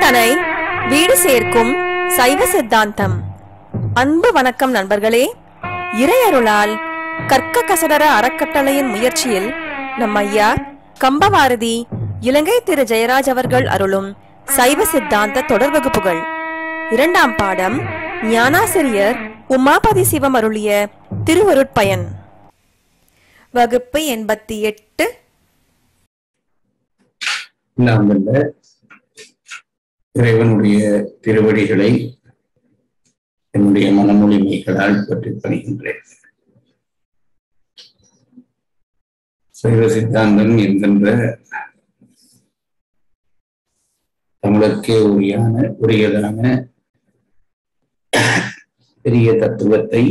சிந்தனை வீடு சேர்க்கும் சைவ சித்தாந்தம் அன்பு வணக்கம் நண்பர்களே இறையருளால் கற்க கசடர அறக்கட்டளையின் முயற்சியில் நம் ஐயா கம்பவாரதி இலங்கை திரு ஜெயராஜ் அவர்கள் அருளும் சைவ சித்தாந்த தொடர் வகுப்புகள் இரண்டாம் பாடம் ஞானாசிரியர் உமாபதி சிவம் அருளிய திருவருட்பயன் வகுப்பு எண்பத்தி எட்டு நாம் வல்ல இறைவனுடைய திருவடிகளை என்னுடைய மனமொழிமைகளால் பற்றி பணிகின்றேன் சைவ சித்தாந்தம் என்கின்ற தமிழர்க்கே உரியான உரியதான பெரிய தத்துவத்தை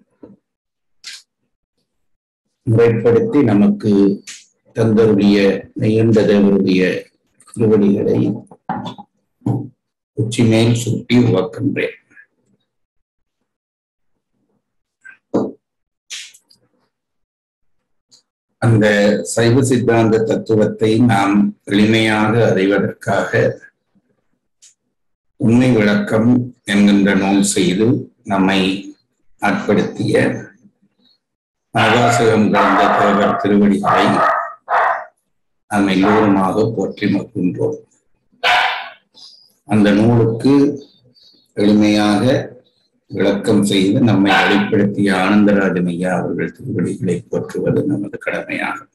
முறைப்படுத்தி நமக்கு தந்தருடைய நெய்யந்த தேவருடைய திருவடிகளை உச்சி மேல் சுட்டி உருவாக்கின்றேன் அந்த சைவ சித்தாந்த தத்துவத்தை நாம் எளிமையாக அறிவதற்காக உண்மை விளக்கம் என்கின்ற நூல் செய்து நம்மை ஆட்படுத்திய ஆகாசகம் கலந்த தேவர் திருவடிகளை நாம் எல்லோருமாக போற்றி மகிழ்கின்றோம் அந்த நூலுக்கு எளிமையாக விளக்கம் செய்து நம்மை வெளிப்படுத்திய ஆனந்தராஜன் ஐயா அவர்கள் திருவடிகளை போற்றுவது நமது கடமையாகும்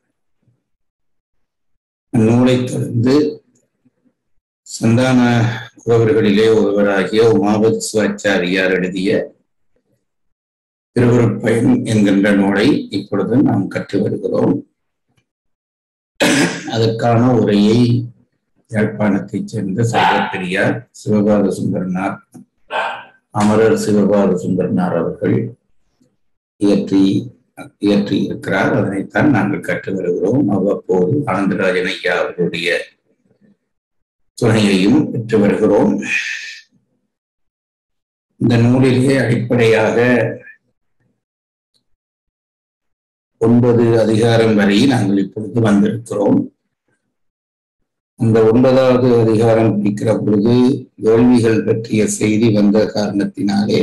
அந்நூலை தொடர்ந்து சந்தான குறவர்களிலே ஒருவராகிய உமாபதி சிவாச்சாரியார் எழுதிய திருவருட்பயன் என்கின்ற நூலை இப்பொழுது நாம் கற்று வருகிறோம் அதற்கான உரையை யாழ்ப்பாணத்தைச் சேர்ந்த சைவப்பெரியார் சிவபாத சுந்தரனார் அமரர் சிவபாத சுந்தரனார் அவர்கள் இயற்றி இயற்றி இருக்கிறார் அதனைத்தான் நாங்கள் கற்று வருகிறோம் அவ்வப்போது ஆனந்தராஜன் ஐயா அவர்களுடைய துணையையும் பெற்று வருகிறோம் இந்த நூலிலே அடிப்படையாக ஒன்பது அதிகாரம் வரை நாங்கள் இப்பொழுது வந்திருக்கிறோம் அந்த ஒன்பதாவது அதிகாரம் பிடிக்கிற பொழுது வேள்விகள் பற்றிய செய்தி வந்த காரணத்தினாலே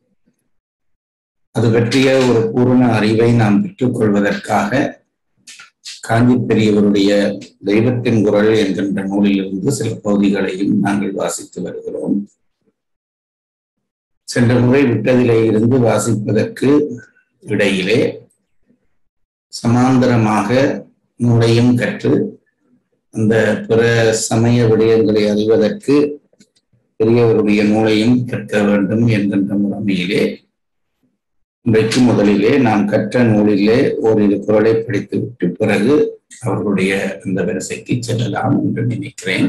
அது பற்றிய ஒரு பூர்ண அறிவை நாம் பெற்றுக்கொள்வதற்காக காஞ்சி பெரியவருடைய தெய்வத்தின் குரல் என்கின்ற நூலிலிருந்து சில பகுதிகளையும் நாங்கள் வாசித்து வருகிறோம் சென்ற முறை விட்டதிலே இருந்து வாசிப்பதற்கு இடையிலே சமாந்தரமாக நூலையும் கற்று அந்த பிற சமய விடயங்களை அறிவதற்கு பெரியவருடைய நூலையும் கற்க வேண்டும் என்கின்ற முறைமையிலே இன்றைக்கு முதலிலே நாம் கற்ற நூலிலே ஓரிரு குரலை படித்துவிட்டு பிறகு அவர்களுடைய அந்த வரிசைக்கு செல்லலாம் என்று நினைக்கிறேன்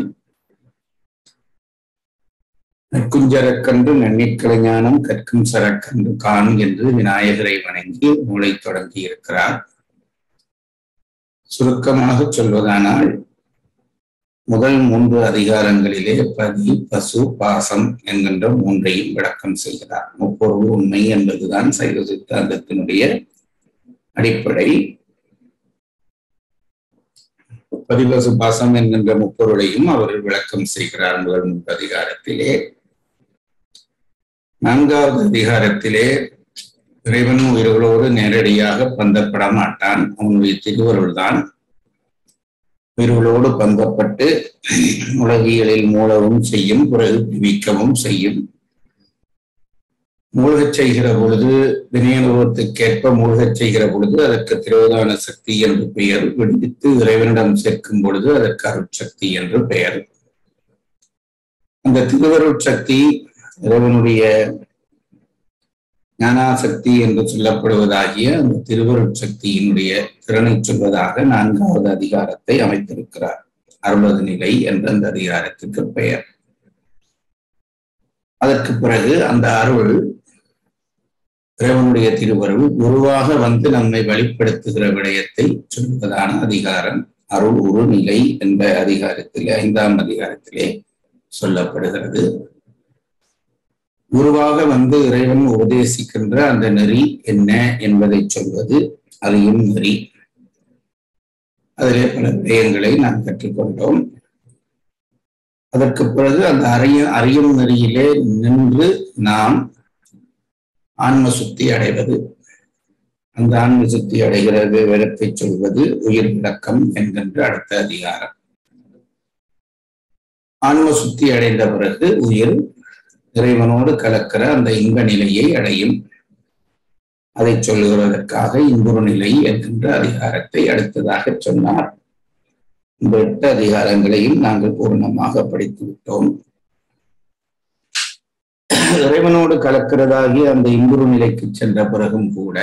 நற்குஞ்சரக்கன்று நன்னிக்கலைஞானம் கற்கும் சரக்கன்று காணும் என்று விநாயகரை வணங்கி நூலை தொடங்கி இருக்கிறார் சுருக்கமாக சொல்வதானால் முதல் மூன்று அதிகாரங்களிலே பதி பசு பாசம் என்கின்ற மூன்றையும் விளக்கம் செய்கிறார் முப்பொருள் உண்மை என்பதுதான் சைவ சித்தாந்தத்தினுடைய அடிப்படை பதிபசு பாசம் என்கின்ற முப்பொருளையும் அவர்கள் விளக்கம் செய்கிறார் முதல் மூன்று அதிகாரத்திலே நான்காவது அதிகாரத்திலே இறைவன் உயிர்களோடு நேரடியாக பந்தப்பட மாட்டான் அவனுடைய திருவருள் தான் உயிர்களோடு பந்தப்பட்டு உலகியலில் மூலவும் செய்யும் பிறகு விவிக்கவும் செய்யும் மூழ்கச் செய்கிற பொழுது வினயனுபவத்துக்கேற்ப மூழ்கச் செய்கிற பொழுது அதற்கு திரோதான சக்தி என்று பெயர் விடுவித்து இறைவனிடம் சேர்க்கும் பொழுது அதற்கு அருட்சக்தி என்று பெயர் அந்த திருவருட் சக்தி இறைவனுடைய ஞானாசக்தி என்று சொல்லப்படுவதாகிய அந்த திருவருட் சக்தியினுடைய திறனை சொல்வதாக நான்காவது அதிகாரத்தை அமைத்திருக்கிறார் அறுபது நிலை என்ற அந்த அதிகாரத்திற்கு பெயர் அதற்கு பிறகு அந்த அருள் இறைவனுடைய திருவருள் குருவாக வந்து நம்மை வெளிப்படுத்துகிற விடயத்தை சொல்வதான அதிகாரம் அருள் உரு நிலை என்ற அதிகாரத்திலே ஐந்தாம் அதிகாரத்திலே சொல்லப்படுகிறது குருவாக வந்து இறைவன் உபதேசிக்கின்ற அந்த நெறி என்ன என்பதை சொல்வது அதையும் நெறி அதிலே பல விடயங்களை நாம் கற்றுக்கொண்டோம் அதற்கு பிறகு அந்த அறிய அறியும் நெறியிலே நின்று நாம் ஆன்ம சுத்தி அடைவது அந்த ஆன்ம சுத்தி அடைகிற விவரத்தை சொல்வது உயிர் விளக்கம் என்கின்ற அடுத்த அதிகாரம் ஆன்ம சுத்தி அடைந்த பிறகு உயிர் இறைவனோடு கலக்கிற அந்த இன்ப நிலையை அடையும் அதை சொல்லுவதற்காக இன்புறு நிலை என்கின்ற அதிகாரத்தை அடுத்ததாக சொன்னார் இந்த எட்டு அதிகாரங்களையும் நாங்கள் பூர்ணமாக படித்து விட்டோம் இறைவனோடு கலக்கிறதாகி அந்த இன்புறு நிலைக்கு சென்ற பிறகும் கூட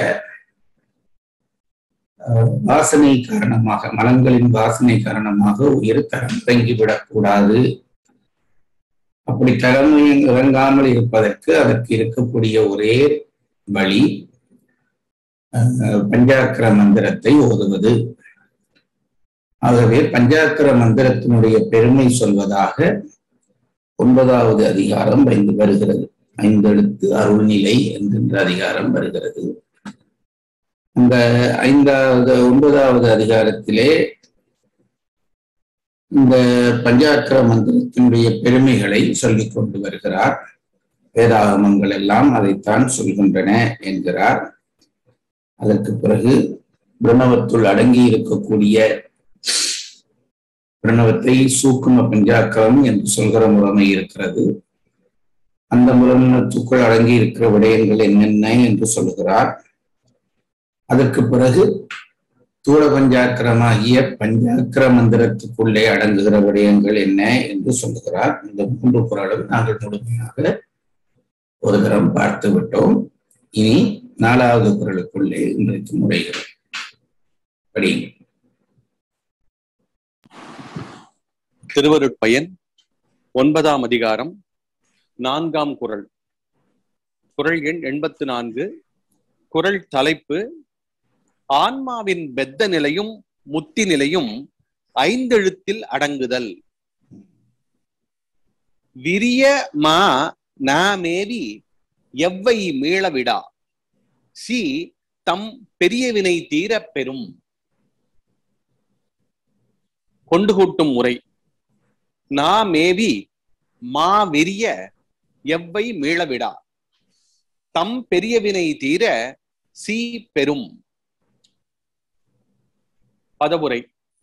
வாசனை காரணமாக மலங்களின் வாசனை காரணமாக உயிர் தரம் இறங்கிவிடக்கூடாது அப்படி தலைமை இறங்காமல் இருப்பதற்கு அதற்கு இருக்கக்கூடிய ஒரே வழி பஞ்சாக்கர மந்திரத்தை ஓதுவது ஆகவே பஞ்சாக்கர மந்திரத்தினுடைய பெருமை சொல்வதாக ஒன்பதாவது அதிகாரம் ஐந்து வருகிறது ஐந்தெழுத்து அருள்நிலை என்கின்ற அதிகாரம் வருகிறது அந்த ஐந்தாவது ஒன்பதாவது அதிகாரத்திலே இந்த பஞ்சாக்கர மந்திரத்தினுடைய பெருமைகளை சொல்லிக் கொண்டு வருகிறார் வேதாகமங்கள் எல்லாம் அதைத்தான் சொல்கின்றன என்கிறார் அதற்கு பிறகு பிரணவத்துள் அடங்கி இருக்கக்கூடிய பிரணவத்தை சூக்கும பஞ்சாக்கரம் என்று சொல்கிற முறைமை இருக்கிறது அந்த முரணத்துக்குள் அடங்கி இருக்கிற விடயங்கள் என்னென்ன என்று சொல்லுகிறார் அதற்கு பிறகு தூள பஞ்சாக்கிரமாகிய பஞ்சாக்கிர மந்திரத்துக்குள்ளே அடங்குகிற விடயங்கள் என்ன என்று சொல்லுகிறார் இந்த மூன்று குரலும் நாங்கள் முழுமையாக ஒரு தரம் பார்த்து விட்டோம் இனி நாலாவது குரலுக்குள்ளே இன்றைக்கு முறைகிறோம் படிங்க திருவருட்பயன் ஒன்பதாம் அதிகாரம் நான்காம் குரல் குரல் எண் எண்பத்து நான்கு குரல் தலைப்பு ஆன்மாவின் பெத்த நிலையும் முத்தி நிலையும் ஐந்தெழுத்தில் அடங்குதல் விரிய மா நாமேவி எவ்வை மீளவிடா சி தம் பெரியவினை தீரப் பெறும் கொண்டு கூட்டும் முறை நாமேவி மா விரிய எவ்வை மீளவிடா தம் பெரியவினை தீர சி பெரும் பதவுரை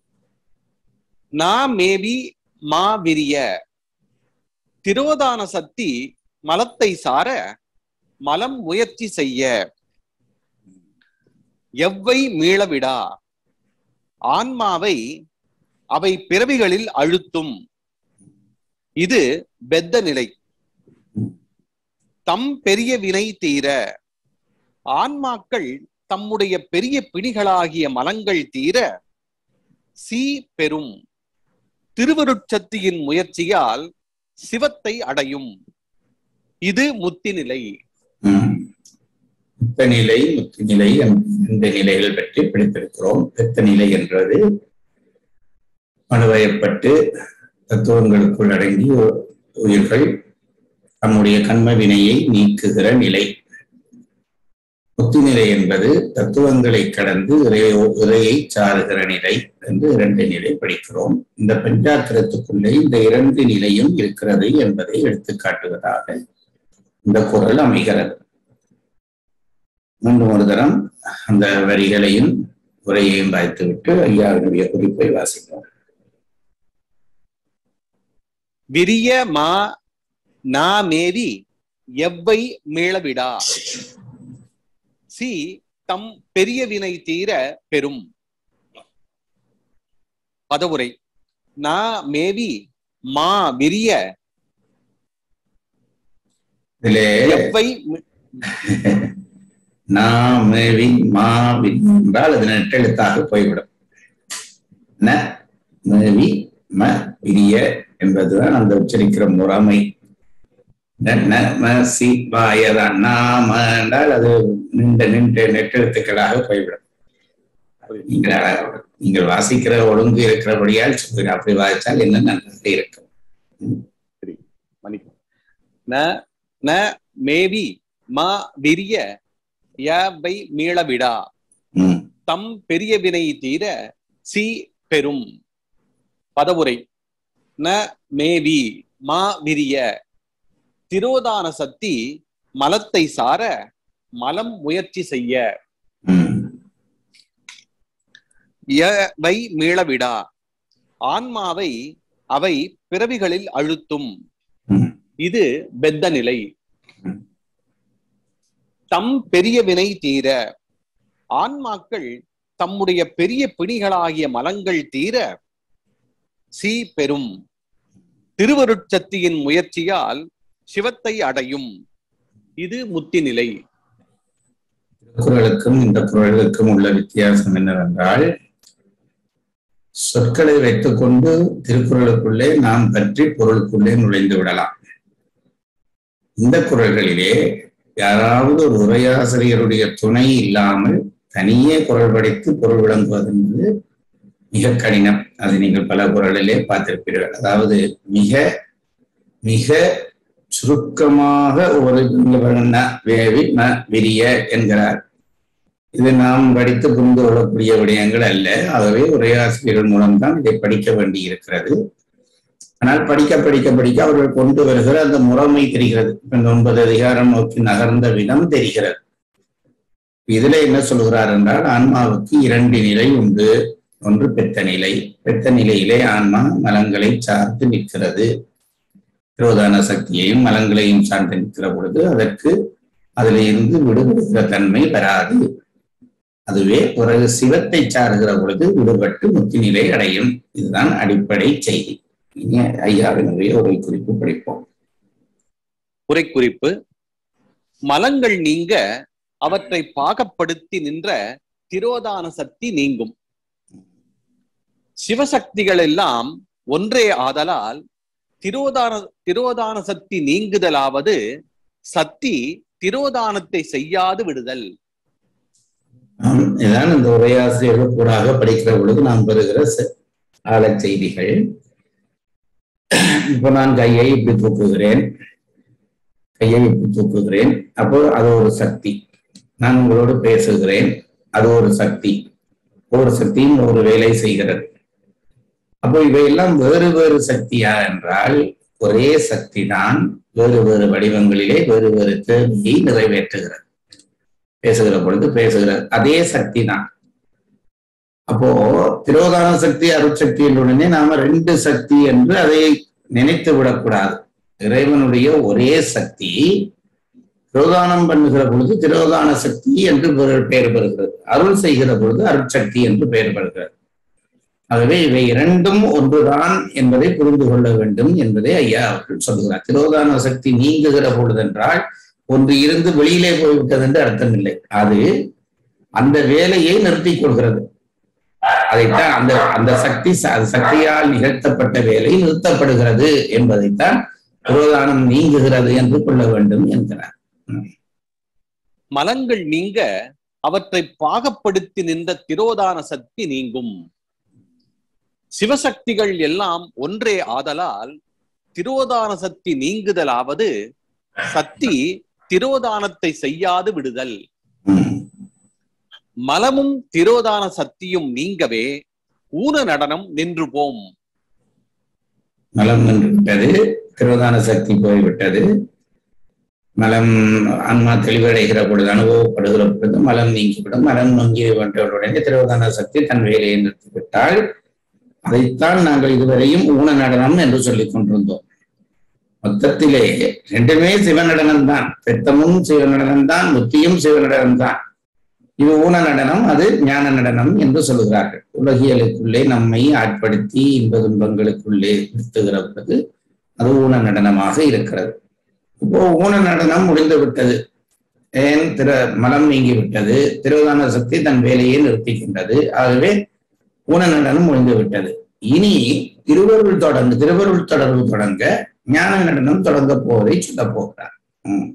நாமேவி மா விரிய திரோதான சக்தி மலத்தை சார மலம் முயற்சி செய்ய எவ்வை மீளவிடா ஆன்மாவை அவை பிறவிகளில் அழுத்தும் இது பெத்த நிலை தம் பெரிய வினை தீர ஆன்மாக்கள் தம்முடைய பெரிய பிணிகளாகிய மலங்கள் தீர சி பெரும் திருவருட்சத்தியின் முயற்சியால் சிவத்தை அடையும் இது முத்தி நிலை முத்த நிலை முத்து நிலை இந்த நிலைகள் பற்றி படித்திருக்கிறோம் பெத்த நிலை என்றது அணுவயப்பட்டு தத்துவங்களுக்குள் அடங்கி உயிர்கள் தம்முடைய கண்ம வினையை நீக்குகிற நிலை முத்துநிலை என்பது தத்துவங்களை கடந்து இறையோ இறையை சாருகிற நிலை என்று இரண்டு நிலை படிக்கிறோம் இந்த பஞ்சாத்திரத்துக்குள்ளே இந்த இரண்டு நிலையும் இருக்கிறது என்பதை எடுத்துக்காட்டுவதாக இந்த குரல் அமைகிறது மீண்டும் ஒரு தரம் அந்த வரிகளையும் உரையையும் வாய்த்துவிட்டு ஐயாவினுடைய குறிப்பை வாசிப்போம் விரிய மா நாமேவி எவ்வை மீளவிடா சி தம் பெரிய வினை தீர பெரும் பதவுரை நா மேவி மா விரிய இதிலே எவ்வை நாமேவி மாவி என்றால் அது நெட்டெழுத்தாக போய்விடும் ந மேவி ம விரிய என்பதுதான் அந்த உச்சரிக்கிற முறைமை ந ம சி வாயதான் நாம என்றால் அது நின்ற நின்ற நெட்டெழுத்துக்களாக போய்விடும் நீங்கள் நீங்கள் வாசிக்கிற ஒழுங்கு இருக்கிறபடியால் சொல்கிறேன் அப்படி வாசித்தால் என்ன நன்றாக இருக்கும் மன்னிக்கும் ந ந மேவி மா விரிய யவை மீளவிடா ம் தம் பெரிய வினை தீர சி பெரும் பதவுரை ந மேவி மா விரிய திரோதான சக்தி மலத்தை சார மலம் முயற்சி செய்ய ம், வை மீளவிடா ஆன்மாவை அவை பிறவிகளில் அழுத்தும் ம், இது பெத்த நிலை ம். தம் பெரிய வினை தீர ஆன்மாக்கள் தம்முடைய பெரிய பிணிகளாகிய மலங்கள் தீர சி பெறும் திருவருட்சக்தியின் முயற்சியால் சிவத்தை அடையும் இது முத்தி நிலை திருக்குறளுக்கும் இந்த குறளுக்கும் உள்ள வித்தியாசம் என்னவென்றால் சொற்களை வைத்துக்கொண்டு திருக்குறளுக்குள்ளே நாம் பற்றி பொருளுக்குள்ளே நுழைந்து விடலாம் இந்த குறள்களிலே யாராவது ஒரு உரையாசிரியருடைய துணை இல்லாமல் தனியே குரல் படித்து பொருள் விளங்குவது என்பது மிக கடினம் அதை நீங்கள் பல குரலிலே பார்த்திருப்பீர்கள் அதாவது மிக மிக சுருக்கமாக ஒரு இங்க பாருங்க, ந வேவி ந விரிய என்கிறார் இது நாம் படித்து புரிந்து கொள்ளக்கூடிய விடயங்கள் அல்ல ஆகவே உரையாசிரியர்கள் மூலம்தான் இதை படிக்க வேண்டி இருக்கிறது ஆனால் படிக்க படிக்க படிக்க அவர்கள் கொண்டு வருகிற அந்த முறைமை தெரிகிறது இப்ப இந்த ஒன்பது அதிகாரம் நோக்கி நகர்ந்த விதம் தெரிகிறது இதுல என்ன சொல்கிறார் என்றால் ஆன்மாவுக்கு இரண்டு நிலை உண்டு ஒன்று பெத்த நிலை பெத்த நிலையிலே ஆன்மா மலங்களை சார்ந்து நிற்கிறது திரோதான சக்தியையும் மலங்களையும் சார்ந்து நிற்கிற பொழுது அதற்கு அதில் இருந்து விடுபடுகிற தன்மை வராது அதுவே பிறகு சிவத்தை சாருகிற பொழுது விடுபட்டு முத்தி நிலை அடையும் இதுதான் அடிப்படை செய்தி இனி ஐயாவினுடைய ஒரு குறிப்பு படிப்போம் உரை குறிப்பு மலங்கள் நீங்க அவற்றை பாகப்படுத்தி நின்ற திரோதான சக்தி நீங்கும் சிவசக்திகள் எல்லாம் ஒன்றே ஆதலால் திரோதான திரோதான சக்தி நீங்குதலாவது சக்தி திரோதானத்தை செய்யாது விடுதல் ஆம், இதான் இந்த உரையாசிரியர்கள் கூடாக படிக்கிற பொழுது நாம் பெறுகிற செ- ஆழச் செய்திகள் இப்ப நான் கையை இப்படி தூக்குகிறேன் கையை இப்படி தூக்குகிறேன் அப்போ அது ஒரு சக்தி நான் உங்களோடு பேசுகிறேன் அது ஒரு சக்தி ஒரு சக்தியும் ஒரு வேலை செய்கிறது அப்போ இவையெல்லாம் வேறு வேறு சக்தியா என்றால் ஒரே சக்தி தான் வேறு வேறு வடிவங்களிலே வேறு வேறு தேவையை நிறைவேற்றுகிறது பேசுகிற பொழுது பேசுகிறது அதே சக்தி தான் அப்போ திரோதான சக்தி அருட்சக்தி என்ற உடனே நாம ரெண்டு சக்தி என்று அதை நினைத்து விடக்கூடாது இறைவனுடைய ஒரே சக்தி திரோதானம் பண்ணுகிற பொழுது திரோதான சக்தி என்று பெயர் பெயர் பெறுகிறது அருள் செய்கிற பொழுது அருட்சக்தி என்று பெயர் பெறுகிறது ஆகவே இவை இரண்டும் ஒன்றுதான் என்பதை புரிந்து கொள்ள வேண்டும் என்பதை ஐயா அவர்கள் சொல்லுகிறார் திரோதான சக்தி நீங்குகிற பொழுதென்றால் ஒன்று இருந்து வெளியிலே போய்விட்டது என்று அர்த்தம் இல்லை அது அந்த வேலையை நிறுத்திக் கொள்கிறது அதைத்தான் அந்த அந்த சக்தி ச- அது சக்தியால் நிகழ்த்தப்பட்ட வேலை நிறுத்தப்படுகிறது என்பதைத்தான் புரோதானம் நீங்குகிறது என்று கொள்ள வேண்டும் என்கிறார் மலங்கள் நீங்க அவற்றை பாகப்படுத்தி நின்ற திரோதான சக்தி நீங்கும் சிவசக்திகள் எல்லாம் ஒன்றே ஆதலால் திரோதான சக்தி நீங்குதலாவது சக்தி திரோதானத்தை செய்யாது விடுதல் உம். மலமும் திரோதான சக்தியும் நீங்கவே ஊன நடனம் நின்று போம் மலம் நின்று விட்டது திரோதான சக்தி போய்விட்டது மலம் ஆன்மா தெளிவடைகிற பொழுது அனுபவப்படுகிற பொழுது மலம் நீங்கிவிடும் மலம் நீங்கி உடனே திரோதான சக்தி தன் வேலையை நிறுத்திவிட்டால் அதைத்தான் நாங்கள் இதுவரையும் ஊன நடனம் என்று சொல்லிக் கொண்டிருந்தோம் மொத்தத்திலே ரெண்டுமே சிவநடனம் தான் பெத்தமும் சிவநடனம் தான் முத்தியும் சிவநடனம் தான் இது ஊன நடனம் அது ஞான நடனம் என்று சொல்லுகிறார்கள் உலகியலுக்குள்ளே நம்மை ஆட்படுத்தி இன்ப துன்பங்களுக்குள்ளே நிறுத்துகிற பொழுது அது ஊன நடனமாக இருக்கிறது இப்போ ஊன நடனம் முடிந்து விட்டது ஏன் திரு மலம் நீங்கி விட்டது திருவதான சக்தி தன் வேலையை நிறுத்திக்கின்றது ஆகவே ஊன நடனம் முடிந்து விட்டது இனி திருவருள் தொடர்ந்து திருவருள் தொடர்பு தொடங்க ஞான நடனம் தொடங்க போவதை சொல்ல போகிறார் உம்.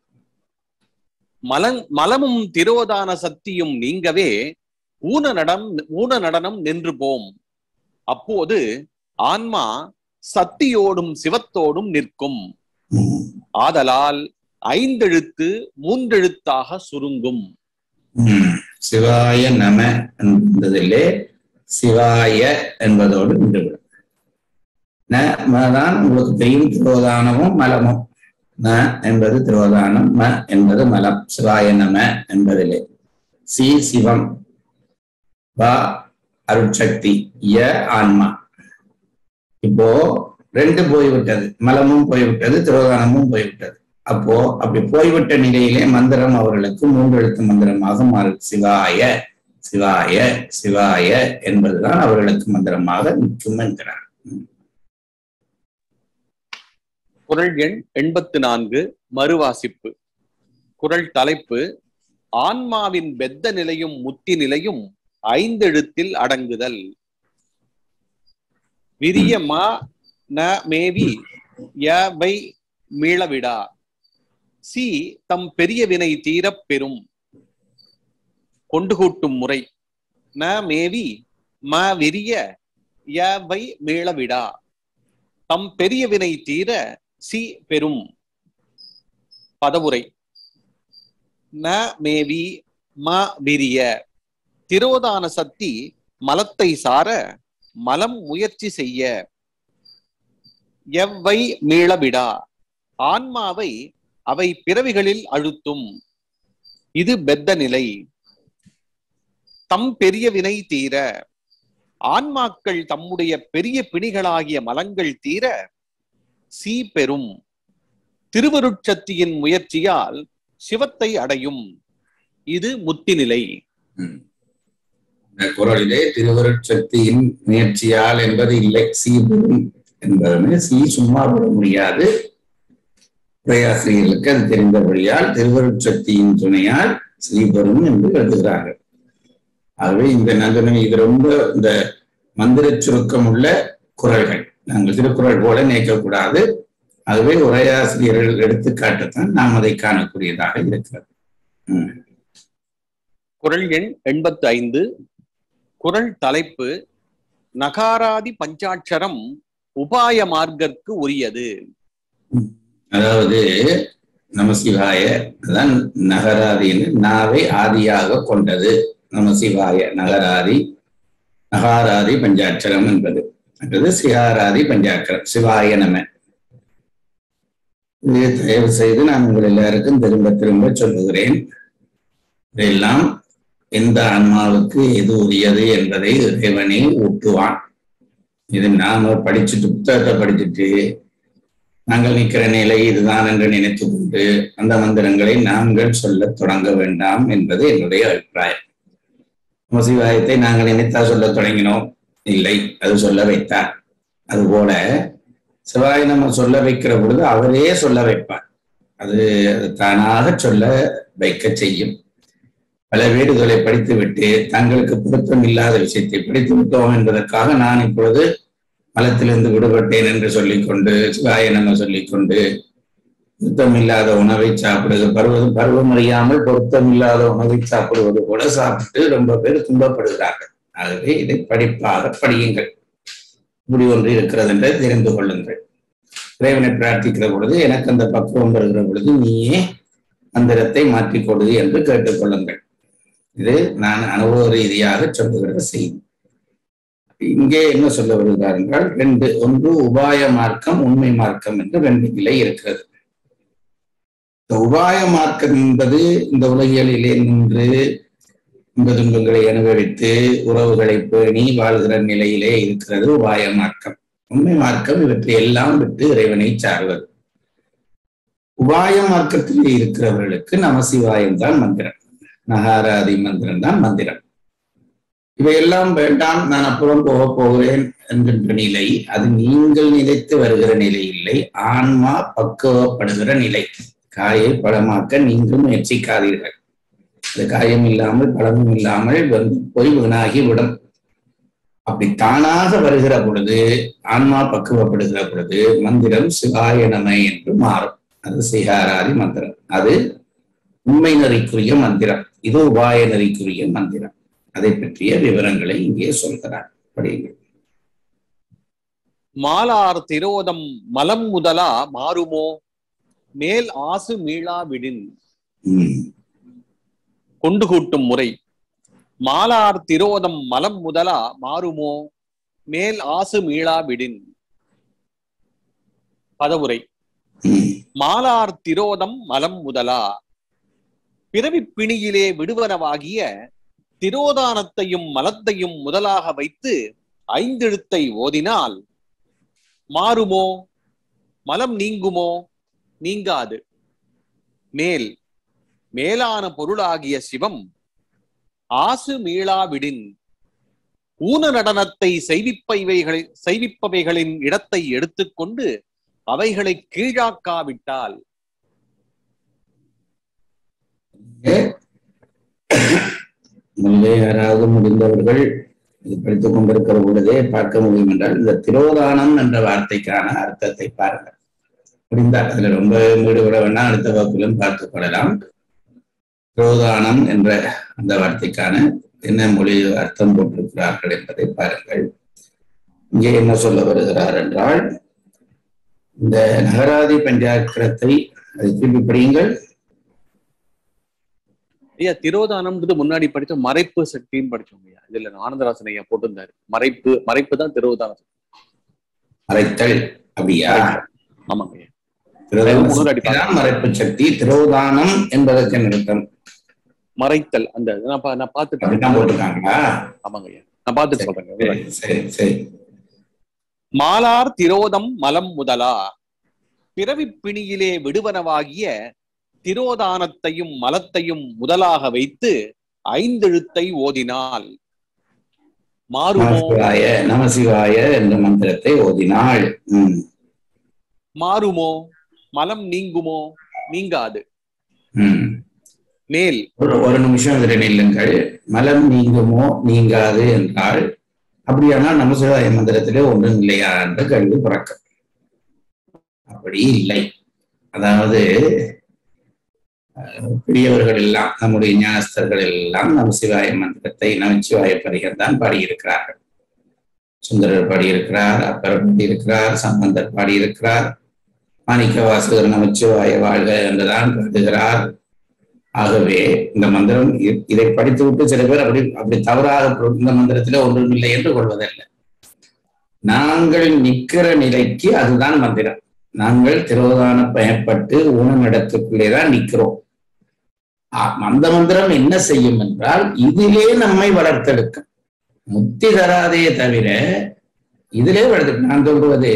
மலங் மலமும் திரோதான சக்தியும் நீங்கவே ஊன நடம் ஊன நடனம் நின்று போம் அப்போது ஆன்மா சக்தியோடும் சிவத்தோடும் நிற்கும் உம். ஆதலால் ஐந்தெழுத்து மூன்றெழுத்தாக சுருங்கும் உம். சிவாய நம என்பதிலே சிவாய என்பதோடு நின்றுவிடும் ந ம தான் உங்களுக்கு தெரியும் திரோதானமும் மலமும் ந என்பது திரோதானம் ம என்பது மலம் சிவாய நம என்பதிலே சி சிவம் வ அருட்சக்தி ய ஆன்மா இப்போ ரெண்டு போய்விட்டது மலமும் போய்விட்டது திரோதானமும் போய்விட்டது அப்போ அப்படி போய்விட்ட நிலையிலே மந்திரம் அவர்களுக்கு மூன்று எழுத்து மந்திரமாக மாறும் சிவாய சிவாய சிவாய என்பதுதான் அவர்களுக்கு மந்திரமாக நிற்கும் என்கிறார் குரல் எண் எண்பத்து நான்கு மறுவாசிப்பு குரல் தலைப்பு ஆன்மாவின் பெத்த நிலையும் முத்தி நிலையும் ஐந்தெழுத்தில் அடங்குதல் விரிய மா ந மேவி ய வை மீளவிடா சி தம் பெரிய வினை தீரப் பெறும் கொண்டு கூட்டும் முறை ந மேவி ம விரிய ய வை மீளவிடா தம் பெரிய வினை தீர சி பெரும் பதவுரை ந மேவி ம விரிய திரோதான சக்தி மலத்தை சார மலம் முயற்சி செய்ய எவ்வை மீளவிடா ஆன்மாவை அவை பிறவிகளில் அழுத்தும் இது பெத்த நிலை தம் பெரிய வினை தீர ஆன்மாக்கள் தம்முடைய பெரிய பிணிகளாகிய மலங்கள் தீர சீ பெறும் திருவருட்சத்தியின் முயற்சியால் சிவத்தை அடையும் இது முத்தி நிலை ம். இந்த குரலிலே திருவருட்சக்தியின் முயற்சியால் என்பது இல்லை சீபெரும் என்பதுமே சீ சும்மா பெற முடியாது உரையாசிரியர்களுக்கு அது தெரிந்தபடியால் திருவருட்சக்தியின் துணையால் ஸ்ரீபெரும் என்று எழுதுகிறார்கள் ஆகவே இந்த நந்தனம் இது ரொம்ப இந்த மந்திர சுருக்கம் உள்ள குரல்கள் நாங்கள் திருக்குறள் போல நினைக்கக்கூடாது ஆகவே உரையாசிரியர்கள் எடுத்துக்காட்டுத்தான் நாம் அதை காணக்கூடியதாக இருக்கிறது ம். குரல் எண் எண்பத்து ஐந்து குரல் தலைப்பு நகாராதி பஞ்சாட்சரம் உபாய மார்க்கற்கு உரியது அதாவது நமசிவாய அதான் நகராதின்னு நாவை ஆதியாக கொண்டது நமசிவாய நகராதி நகாராதி பஞ்சாட்சரம் என்பது அடுத்தது சிகாராதி பஞ்சாட்சரம் சிவாய நம இது தயவு செய்து நான் உங்கள் எல்லாருக்கும் திரும்ப திரும்ப சொல்லுகிறேன் இதெல்லாம் எந்த ஆன்மாவுக்கு எது உரியது என்பதை இறைவனே ஊட்டுவான் இது நாம படிச்சுட்டு புத்தகத்தை படிச்சுட்டு நாங்கள் நிற்கிற நிலை இதுதான் என்று நினைத்துக் கொண்டு அந்த மந்திரங்களை நாங்கள் சொல்லத் தொடங்க வேண்டாம் என்பது என்னுடைய அபிப்பிராயம் நமசிவாயத்தை நாங்கள் நினைத்தா சொல்லத் தொடங்கினோம் இல்லை அது சொல்ல வைத்தார் அதுபோல சிவாய நம்ம சொல்ல வைக்கிற பொழுது அவரே சொல்ல வைப்பார் அது அது தானாக சொல்ல வைக்க செய்யும் பல வீடுகளை படித்துவிட்டு தங்களுக்கு பொருத்தம் இல்லாத விஷயத்தை படித்து விட்டோம் என்பதற்காக நான் இப்பொழுது மலத்திலிருந்து விடுபட்டேன் என்று சொல்லிக்கொண்டு சிவாய நம்ம சொல்லிக்கொண்டு பொருத்தம் இல்லாத உணவை சாப்பிடுவது பருவம் பருவம் அறியாமல் பொருத்தம் இல்லாத உணவை சாப்பிடுவது போல சாப்பிட்டு ரொம்ப பேர் துன்பப்படுகிறார்கள் ஆகவே இதை படிப்பாக படியுங்கள் இப்படி ஒன்று இருக்கிறது என்று தெரிந்து கொள்ளுங்கள் இறைவனை பிரார்த்திக்கிற பொழுது எனக்கு அந்த பக்குவம் வருகிற பொழுது நீயே மந்திரத்தை மாற்றிக் கொடு என்று கேட்டுக்கொள்ளுங்கள் இது நான் அனுபவ ரீதியாக சொல்லுகிற செய்தி இங்கே என்ன சொல்ல வருகிறார் என்றால் ரெண்டு ஒன்று உபாய மார்க்கம் உண்மை மார்க்கம் என்று ரெண்டு நிலை இருக்கிறது இந்த உபாய மார்க்கம் என்பது இந்த உலகியலிலே நின்று இன்ப துன்பங்களை அனுபவித்து உறவுகளை பேணி வாழ்கிற நிலையிலே இருக்கிறது உபாய மார்க்கம் உண்மை மார்க்கம் இவற்றை எல்லாம் விட்டு இறைவனை சார்வது உபாய மார்க்கத்தில் இருக்கிறவர்களுக்கு நமசிவாயம் தான் மந்திரம் நகாராதி மந்திரம் தான் மந்திரம் இவையெல்லாம் வேண்டாம் நான் அப்புறம் போக போகிறேன் என்கின்ற நிலை அது நீங்கள் நினைத்து வருகிற நிலை இல்லை ஆன்மா பக்குவப்படுகிற நிலை காயை பழமாக்க நீங்கள் முயற்சிக்காதீர்கள் அது காயம் இல்லாமல் பழமும் இல்லாமல் வந்து போய் வீணாகி விடும் அப்படி தானாக வருகிற பொழுது ஆன்மா பக்குவப்படுகிற பொழுது மந்திரம் சிவாய நம என்று மாறும் அது சிகாராதி மந்திரம் அது உண்மை நெறிக்குரிய மந்திரம் இது உபாய நெறிக்குரிய மந்திரம் அதை பற்றிய விவரங்களை இங்கே சொல்கிறார் படியுங்கள் மாலார் திரோதம் மலம் முதலா மாறுமோ மேல் ஆசு மீளா விடின் உம் கொண்டு கூட்டும் முறை மாலார் திரோதம் மலம் முதலா மாறுமோ மேல் ஆசு மீளா விடின் பதவுரை ம். மாலார் திரோதம் மலம் முதலா பிறவிப் பிணியிலே விடுவனவாகிய திரோதானத்தையும் மலத்தையும் முதலாக வைத்து ஐந்தெழுத்தை ஓதினால் மாறுமோ மலம் நீங்குமோ நீங்காது மேல் மேலான பொருளாகிய சிவம் ஆசு மீளாவிடின் ஊன நடனத்தை செய்விப்பவைகளை செய்விப்பவைகளின் இடத்தை எடுத்துக்கொண்டு அவைகளை கீழாக்காவிட்டால் முன்பே யாராவது முடிந்தவர்கள் இது படித்துக் கொண்டிருக்கிற பொழுதே பார்க்க முடியும் என்றால் இந்த திரோதானம் என்ற வார்த்தைக்கான அர்த்தத்தை பாருங்கள் முடிந்தால் அதுல ரொம்ப ஈடுபட வேண்டாம் அடுத்த வகுப்பிலும் பார்த்துக் கொள்ளலாம் திரோதானம் என்ற அந்த வார்த்தைக்கான என்ன மொழி அர்த்தம் போட்டிருக்கிறார்கள் என்பதை பாருங்கள் இங்கே என்ன சொல்ல வருகிறார் என்றால் இந்த நகராதி பஞ்சாக்கிரத்தை அதை திருப்பி படியுங்கள் ஐயா திரோதானம்ன்றது முன்னாடி படிச்ச மறைப்பு சக்தின்னு படிச்சோம் ஐயா இதுல ஆனந்தராசன் ஐயா போட்டிருந்தாரு மறைப்பு மறைப்பு தான் திரோதானம் மறைத்தல் அப்படியா ஆமாங்க ஐயா திரோதான முன்னாடி சக்தி தான் மறைப்பு சக்தி திரோதானம் என்பதற்கு நிறுத்தம் மறைத்தல் அந்த நான் பா- நான் அப்படித்தான் பார்த்துட்டு போட்டிருக்காங்களா ஆமாங்க ஐயா நான் பார்த்துட்டு சொல்றேங்க சரி, சரி சரி மாலார் திரோதம் மலம் முதலா பிறவிப் பிணியிலே விடுவனவாகிய திரோதானத்தையும் மலத்தையும் முதலாக வைத்து ஐந்தெழுத்தை ஓதினால் மாறுமோ நமசிவாய நமசிவாய என்ற மந்திரத்தை ஓதினாள் ம், மாறுமோ மலம் நீங்குமோ நீங்காது ம். மேல் ஒரு ஒரு நிமிஷம் இதில் நில்லுங்கள் மலம் நீங்குமோ நீங்காது என்றால் அப்படியானால் நமசிவாய மந்திரத்திலே ஒன்றும் இல்லையா என்ற கேள்வி பிறக்கும் அப்படி இல்லை அதாவது அஹ், பெரியவர்கள் எல்லாம் நம்முடைய ஞானஸ்தர்கள் எல்லாம் நமசிவாய மந்திரத்தை நமச்சிவாய பரிகர் தான் பாடியிருக்கிறார்கள் சுந்தரர் பாடியிருக்கிறார் அப்பர் பாடியிருக்கிறார் சம்பந்தர் பாடியிருக்கிறார் மாணிக்க வாசகர் நமச்சிவாய வாழ்க என்றுதான் கருதுகிறார் ஆகவே இந்த மந்திரம் இ- இதை படித்து விட்டு சில பேர் அப்படி அப்படி தவறாக பொ- இந்த மந்திரத்திலே ஒன்றும் இல்லை என்று கொள்வதல்ல நாங்கள் நிற்கிற நிலைக்கு அதுதான் மந்திரம் நாங்கள் திரோதான பயப்பட்டு ஊனமிடத்துக்குள்ளே தான் நிற்கிறோம் ஆ- அந்த மந்திரம் என்ன செய்யும் என்றால் இதிலே நம்மை வளர்த்தெடுக்கும் முத்தி தராதே தவிர இதிலே வளர்த்து நான் சொல்றது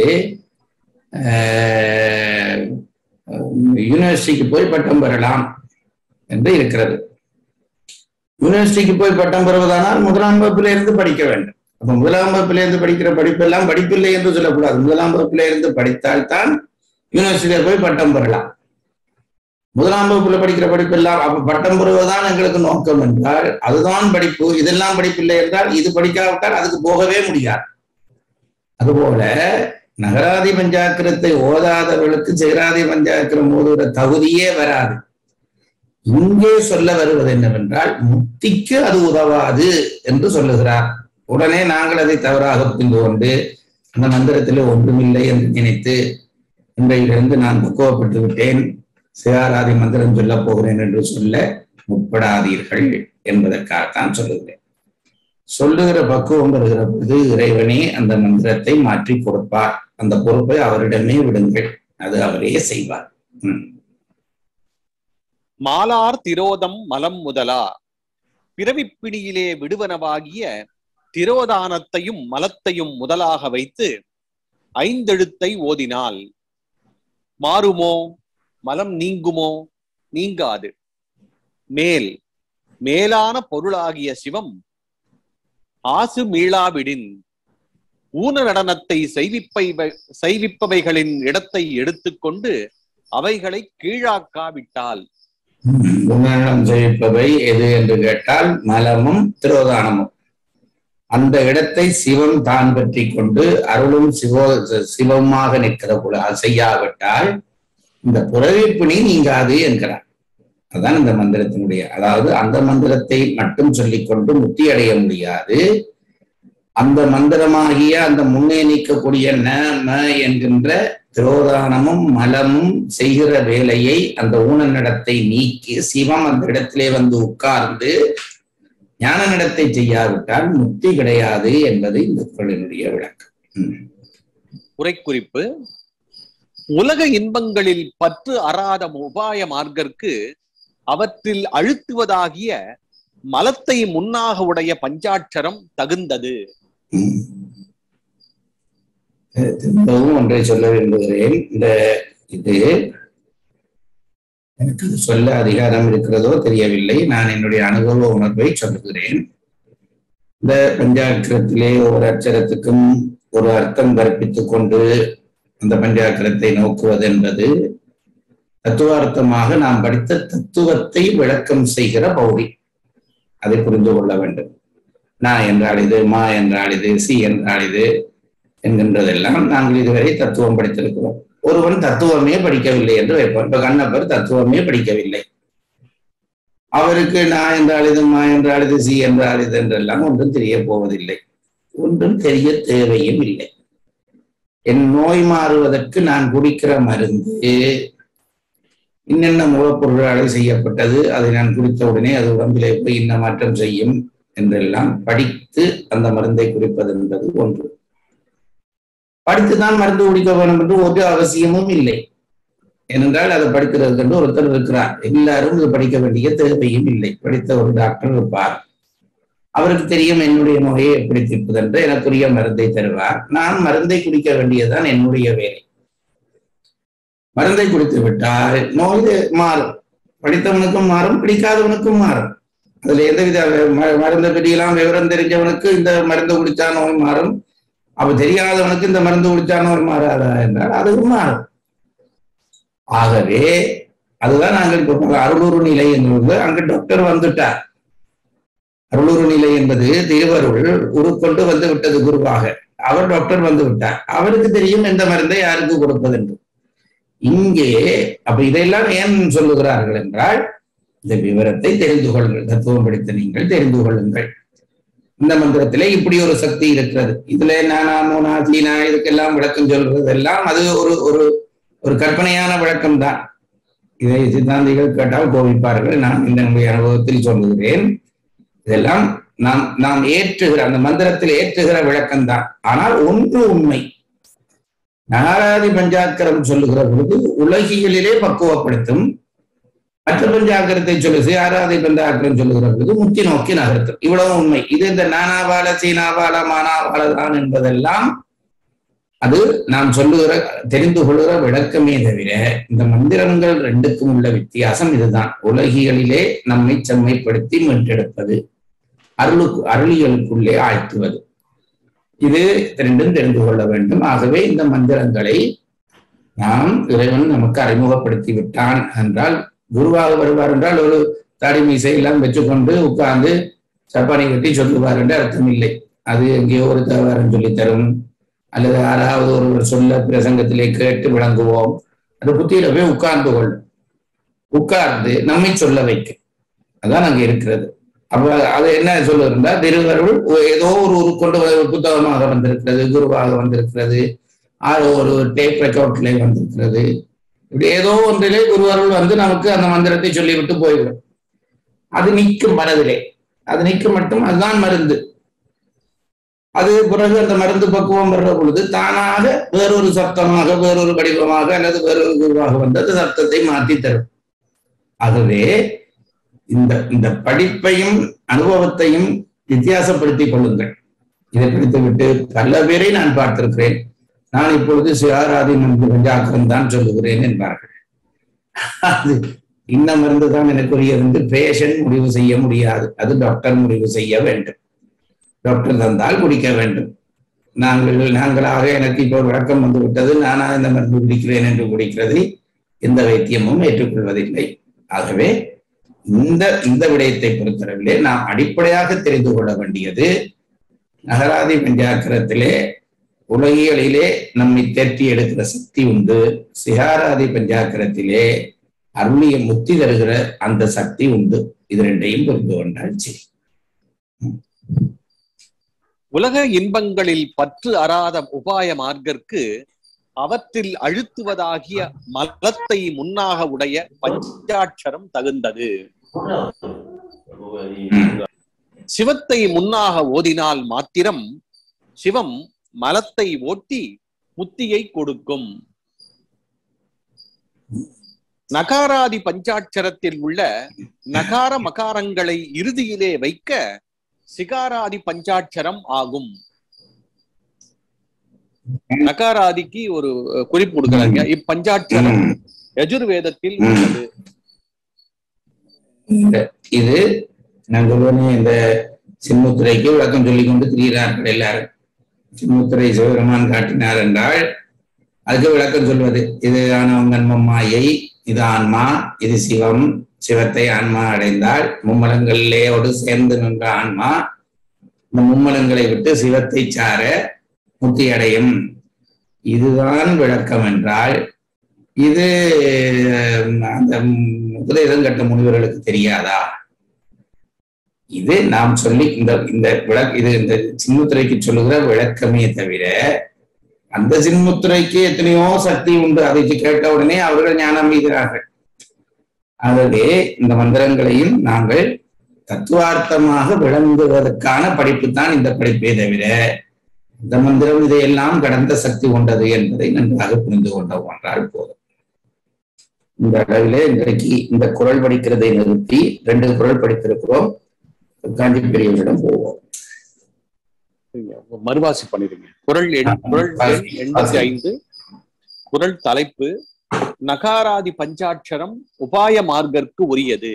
ஆஹ், யூனிவர்சிட்டிக்கு போய் பட்டம் பெறலாம் என்று இருக்கிறது யூனிவர்சிட்டிக்கு போய் பட்டம் பெறுவதானால் முதலாம் வகுப்பில இருந்து படிக்க வேண்டும் அப்ப முதலாம் வகுப்பில இருந்து படிக்கிற படிப்பெல்லாம் படிப்பில்லை என்று சொல்லக்கூடாது முதலாம் வகுப்பில இருந்து படித்தால்தான் யூனிவர்சிட்டியில போய் பட்டம் பெறலாம் முதலாம் வகுப்புல படிக்கிற படிப்பெல்லாம் அப்ப பட்டம் பெறுவதுதான் எங்களுக்கு நோக்கம் என்றால் அதுதான் படிப்பு இதெல்லாம் படிப்பில்லை என்றால் இது படிக்காவிட்டால் அதுக்கு போகவே முடியாது அதுபோல நகராதி பஞ்சாக்கிரத்தை ஓதாதவர்களுக்கு சேராதி பஞ்சாக்கிரம் ஓதுகிற தகுதியே வராது இங்கே சொல்ல வருவது என்னவென்றால் முக்திக்கு அது உதவாது என்று சொல்லுகிறார் உடனே நாங்கள் அதை தவறாக புரிந்து கொண்டு அந்த மந்திரத்தில் ஒன்றுமில்லை என்று நினைத்து இன்றையிலிருந்து நான் பக்குவப்பட்டு விட்டேன் சிவாராதி மந்திரம் சொல்லப் போகிறேன் என்று சொல்ல முற்படாதீர்கள் என்பதற்காகத்தான் சொல்லுகிறேன் சொல்லுகிற பக்குவம் வருகிற பொழுது இறைவனே அந்த மந்திரத்தை மாற்றி கொடுப்பார் அந்த பொறுப்பை அவரிடமே விடுங்கள் அது அவரே செய்வார் ம். மாலார் திரோதம் மலம் முதலா பிறவிப் பிணியிலே விடுவனவாகிய திரோதானத்தையும் மலத்தையும் முதலாக வைத்து ஐந்தெழுத்தை ஓதினால் மாறுமோ மலம் நீங்குமோ நீங்காது மேல் மேலான பொருளாகிய சிவம் ஆசு மீளாவிடின் ஊன நடனத்தை செய்விப்பை செய்விப்பவைகளின் இடத்தை எடுத்துக்கொண்டு அவைகளை கீழாக்காவிட்டால் குணநலம் செய்ப்பவை எது என்று கேட்டால் மலமும் திரோதானமும் அந்த இடத்தை சிவம் தான் பற்றி கொண்டு அருளும் சிவோ சிவமாக நிற்கிற போல அது செய்யாவிட்டால் இந்த புறவிப்பிணி நீங்காது என்கிறார் அதான் இந்த மந்திரத்தினுடைய அதாவது அந்த மந்திரத்தை மட்டும் சொல்லிக்கொண்டு முத்தி அடைய முடியாது அந்த மந்திரமாகிய அந்த முன்னே நீக்கக்கூடிய ந ம என்கின்ற திரோதானமும் மலமும் செய்கிற வேலையை அந்த ஊனநடத்தை நீக்கி சிவம் அந்த இடத்திலே வந்து உட்கார்ந்து ஞான நடத்தை செய்யாவிட்டால் முக்தி கிடையாது என்பது இந்த குரலினுடைய விளக்கம் ம். உரைக்குறிப்பு உலக இன்பங்களில் பற்று அறாத உபாய மார்க்கற்கு அவற்றில் அழுத்துவதாகிய மலத்தை முன்னாக உடைய பஞ்சாட்சரம் தகுந்தது ம். அஹ் திரும்பவும் ஒன்றை சொல்ல விரும்புகிறேன் இந்த இது எனக்கு அது சொல்ல அதிகாரம் இருக்கிறதோ தெரியவில்லை நான் என்னுடைய அனுபவ உணர்வை சொல்லுகிறேன் இந்த பஞ்சாட்சரத்திலே ஒரு அச்சரத்துக்கும் ஒரு அர்த்தம் கற்பித்துக் கொண்டு அந்த பஞ்சாட்சரத்தை நோக்குவது என்பது தத்துவார்த்தமாக நாம் படித்த தத்துவத்தை விளக்கம் செய்கிற பௌரி அதை புரிந்து கொள்ள வேண்டும் நான் என்றால் இது மா என்றால் இது சி என்றால் இது என்கின்றதெல்லாம் நாங்கள் இதுவரை தத்துவம் படித்திருக்கிறோம் ஒருவன் தத்துவமே படிக்கவில்லை என்று வைப்பான் இப்ப கண்ணப்பர் தத்துவமே படிக்கவில்லை அவருக்கு நான் என்றால் இது மா என்றால் இது சி என்றால் இது என்றெல்லாம் ஒன்றும் தெரிய போவதில்லை ஒன்றும் தெரிய தேவையும் இல்லை என் நோய் மாறுவதற்கு நான் குடிக்கிற மருந்து இன்னென்ன மூலப்பொருளாலே செய்யப்பட்டது அதை நான் குடித்த உடனே அது உடம்பிலே போய் இன்ன மாற்றம் செய்யும் என்றெல்லாம் படித்து அந்த மருந்தை குடிப்பது என்பது ஒன்று படித்துதான் மருந்து குடிக்க வேண்டும் என்று ஒரு அவசியமும் இல்லை ஏனென்றால் அதை படிக்கிறதுக்கு என்று ஒருத்தர் இருக்கிறார் எல்லாரும் இது படிக்க வேண்டிய தேவையும் இல்லை படித்த ஒரு டாக்டர் இருப்பார் அவருக்கு தெரியும் என்னுடைய நோயை எப்படி தீர்ப்பது என்று எனக்குரிய மருந்தை தருவார் நான் மருந்தை குடிக்க வேண்டியதுதான் என்னுடைய வேலை மருந்தை குடித்து விட்டால் நோய் மாறும் படித்தவனுக்கும் மாறும் பிடிக்காதவனுக்கும் மாறும் அதுல எந்தவித ம- மருந்தை பற்றியெல்லாம் விவரம் தெரிஞ்சவனுக்கு இந்த மருந்து குடிச்சா நோய் மாறும் அப்ப தெரியாதவனுக்கு இந்த மருந்து குடிச்சா நோய் மாறாதா என்றால் அதுவும் மாறும் ஆகவே அதுதான் நாங்கள் இப்போ அருளூர் நிலை என்பது அங்கு டாக்டர் வந்துட்டார் அருளூர் நிலை என்பது திருவருள் உருக்கொண்டு வந்து விட்டது குருவாக அவர் டாக்டர் வந்து விட்டார் அவருக்கு தெரியும் எந்த மருந்தை யாருக்கு கொடுப்பது என்று இங்கே அப்ப இதையெல்லாம் ஏன் சொல்லுகிறார்கள் என்றால் இந்த விவரத்தை தெரிந்து கொள்ளுங்கள் தத்துவம் படித்த நீங்கள் தெரிந்து கொள்ளுங்கள் இந்த மந்திரத்திலே இப்படி ஒரு சக்தி இருக்கிறது இதுல நானா மூனா தீனா இதுக்கெல்லாம் விளக்கம் சொல்றது எல்லாம் அது ஒரு ஒரு ஒரு கற்பனையான விளக்கம் தான் இதை சித்தாந்திகள் கேட்டால் கோபிப்பார்கள் நான் இந்த என்னுடைய அனுபவத்தில் சொல்லுகிறேன் இதெல்லாம் நாம் நாம் ஏற்றுகிற அந்த மந்திரத்தில் ஏற்றுகிற விளக்கம் தான் ஆனால் ஒன்று உண்மை நாராதி பஞ்சாக்கரம் சொல்லுகிற பொழுது உலகியலிலே பக்குவப்படுத்தும் மற்ற பஞ்சாக்கரத்தை சொல்லு ஆராதி பஞ்சாக்கரம் சொல்லுகிற பொழுது முத்தி நோக்கி நகர்த்தும் இவ்வளவு உண்மை இது இந்த நானாபால சீனாபால மானாபால தான் என்பதெல்லாம் அது நாம் சொல்லுகிற தெரிந்து கொள்கிற விளக்கமே தவிர இந்த மந்திரங்கள் ரெண்டுக்கும் உள்ள வித்தியாசம் இதுதான் உலகியலிலே நம்மை செம்மைப்படுத்தி மீட்டெடுப்பது அருளுக்கு அருளியலுக்குள்ளே ஆழ்த்துவது இது ரெண்டும் தெரிந்து கொள்ள வேண்டும் ஆகவே இந்த மந்திரங்களை நாம் இறைவன் நமக்கு அறிமுகப்படுத்தி விட்டான் என்றால் குருவாக வருவார் என்றால் ஒரு தாடி மீசை எல்லாம் வச்சுக்கொண்டு உட்கார்ந்து சப்பானி கட்டி சொல்லுவார் என்று அர்த்தம் இல்லை அது எங்கேயோ ஒரு தேவாரம் சொல்லி தரும் அல்லது யாராவது ஒருவர் சொல்ல பிரசங்கத்திலே கேட்டு விளங்குவோம் அது புத்தியில போய் உட்கார்ந்து கொள்ளும் உட்கார்ந்து நம்மை சொல்ல வைக்கும் அதான் அங்க இருக்கிறது அப்ப அது என்ன சொல்லுறா திருவருள் ஏதோ ஒரு உருக்கொண்டு வ- புத்தகமாக வந்திருக்கிறது குருவாக வந்திருக்கிறது ஆறு ஒரு டேப் ரெக்கார்ட்ல வந்திருக்கிறது இப்படி ஏதோ ஒன்றிலே குருவருள் வந்து நமக்கு அந்த மந்திரத்தை சொல்லிவிட்டு போய்விடும் அது நிற்கும் மனதிலே அது நிற்கும் மட்டும் அதுதான் மருந்து அது பிறகு அந்த மருந்து பக்குவம் வர்ற பொழுது தானாக வேறொரு சப்தமாக வேறொரு வடிவமாக அல்லது வேறொரு குருவாக வந்து அந்த சப்தத்தை மாற்றி தரும் ஆகவே இந்த இந்த படிப்பையும் அனுபவத்தையும் வித்தியாசப்படுத்திக் கொள்ளுங்கள் இதை படித்துவிட்டு பல பேரை நான் பார்த்திருக்கிறேன் நான் இப்பொழுது சிவாராதி மருந்து பஞ்சாக்கம் தான் சொல்லுகிறேன் என்பார்கள் அது இன்ன மருந்து தான் எனக்குரியது என்று பேஷண்ட் முடிவு செய்ய முடியாது அது டாக்டர் முடிவு செய்ய வேண்டும் டாக்டர் தந்தால் குடிக்க வேண்டும் நாங்கள் நாங்களாக எனக்கு இப்போ விளக்கம் வந்து விட்டது நானா இந்த மருந்து குடிக்கிறேன் என்று குடிக்கிறதை எந்த வைத்தியமும் ஏற்றுக்கொள்வதில்லை ஆகவே இந்த இந்த விடயத்தை பொறுத்தளவிலே நாம் அடிப்படையாக தெரிந்து கொள்ள வேண்டியது நகராதி பஞ்சாக்கரத்திலே உலகியலிலே நம்மை தேற்றி எடுக்கிற சக்தி உண்டு சிகாராதி பஞ்சாக்கரத்திலே அருளிய முத்தி தருகிற அந்த சக்தி உண்டு இது ரெண்டையும் புரிந்து கொண்டால் சரி உலக இன்பங்களில் பற்று அறாத உபாய மார்க்கற்கு அவற்றில் அழுத்துவதாகிய மலத்தை முன்னாக உடைய பஞ்சாட்சரம் தகுந்தது சிவத்தை முன்னாக ஓதினால் மாத்திரம் சிவம் மலத்தை ஓட்டி முத்தியை கொடுக்கும் நகாராதி பஞ்சாட்சரத்தில் உள்ள நகார மகாரங்களை இறுதியிலே வைக்க சிகாராதி பஞ்சாட்சரம் ஆகும் நகாராதிக்கு ஒரு அஹ், குறிப்பு கொடுக்குறாங்க இப்பஞ்சாட்சரம் ம். யஜுர்வேதத்தில் ம். உள்ளது இந்த- இது நான் சொல்லுவேனே இந்த சின்முத்திரைக்கு விளக்கம் சொல்லிக் கொண்டு திரிகிறார்கள் எல்லாரும் சின்முத்திரை சிவபெருமான் காட்டினார் என்றால் அதுக்கு விளக்கம் சொல்வது இது ஆனவங்கன்மம் மாயை இது ஆன்மா இது சிவம் சிவத்தை ஆன்மா அடைந்தால் மும்மலங்களிலேயோடு சேர்ந்து நின்ற ஆன்மா இந்த மும்மலங்களை விட்டு சிவத்தை சார முக்தி அடையும் இதுதான் விளக்கம் என்றால் இது அஹ், அந்த முதலிடம் கட்ட முனிவர்களுக்கு தெரியாதா இது நாம் சொல்லி இந்த இந்த விளக் இது இந்த சின்முத்திரைக்கு சொல்லுகிற விளக்கமே தவிர அந்த சின்முத்திரைக்கு எத்தனையோ சக்தி உண்டு அதை கேட்ட உடனே அவர்கள் ஞானம் மீகிறார்கள் ஆகவே இந்த மந்திரங்களையும் நாங்கள் தத்துவார்த்தமாக விளங்குவதற்கான படிப்பு தான் இந்த படிப்பே தவிர இந்த மந்திரம் இதையெல்லாம் கடந்த சக்தி கொண்டது என்பதை நன்றாக புரிந்து கொண்டோம் என்றால் போதும் இந்த அளவிலே இன்றைக்கு இந்த குரல் படிக்கிறதை நிறுத்தி ரெண்டு குரல் படித்திருக்கிறோம் காஞ்சி பெரியவரிடம் போவோம் சரிங்க. மறுவாசி பண்ணிடுங்க குரல் எண்- ஆ, குரல் வாசி, எண் எண்பத்தி வாசி. ஐந்து குரல் தலைப்பு நகாராதி பஞ்சாட்சரம் உபாய மார்க்கற்கு உரியது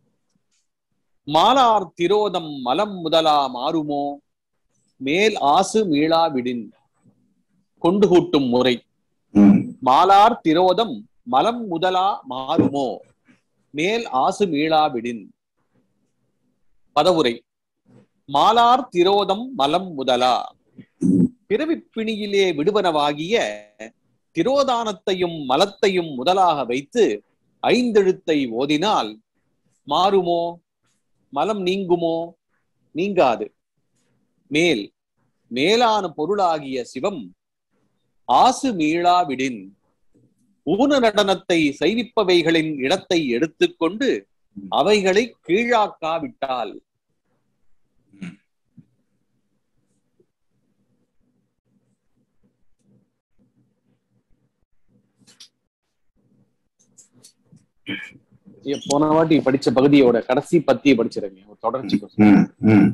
மாலார் திரோதம் மலம் முதலா மாறுமோ மேல் ஆசு மீளா விடின் கொண்டு கூட்டும் முறை ம், மாலார் திரோதம் மலம் முதலா மாறுமோ மேல் ஆசு மீளா விடின் பதவுரை மாலார் திரோதம் மலம் முதலா பிறவிப் பிணியிலே விடுவனவாகிய திரோதானத்தையும் மலத்தையும் முதலாக வைத்து ஐந்தெழுத்தை ஓதினால் மாறுமோ மலம் நீங்குமோ நீங்காது மேல் மேலான பொருளாகிய சிவம் ஆசு மீளாவிடின் ஊன நடனத்தை செய்விப்பவைகளின் இடத்தை எடுத்துக்கொண்டு அவைகளை கீழாக்காவிட்டால் ஏ, போன வாட்டி படிச்ச பகுதியோட கடைசி பத்தியை படிச்சிருங்க ஒரு தொடர்ச்சி ம், ம்.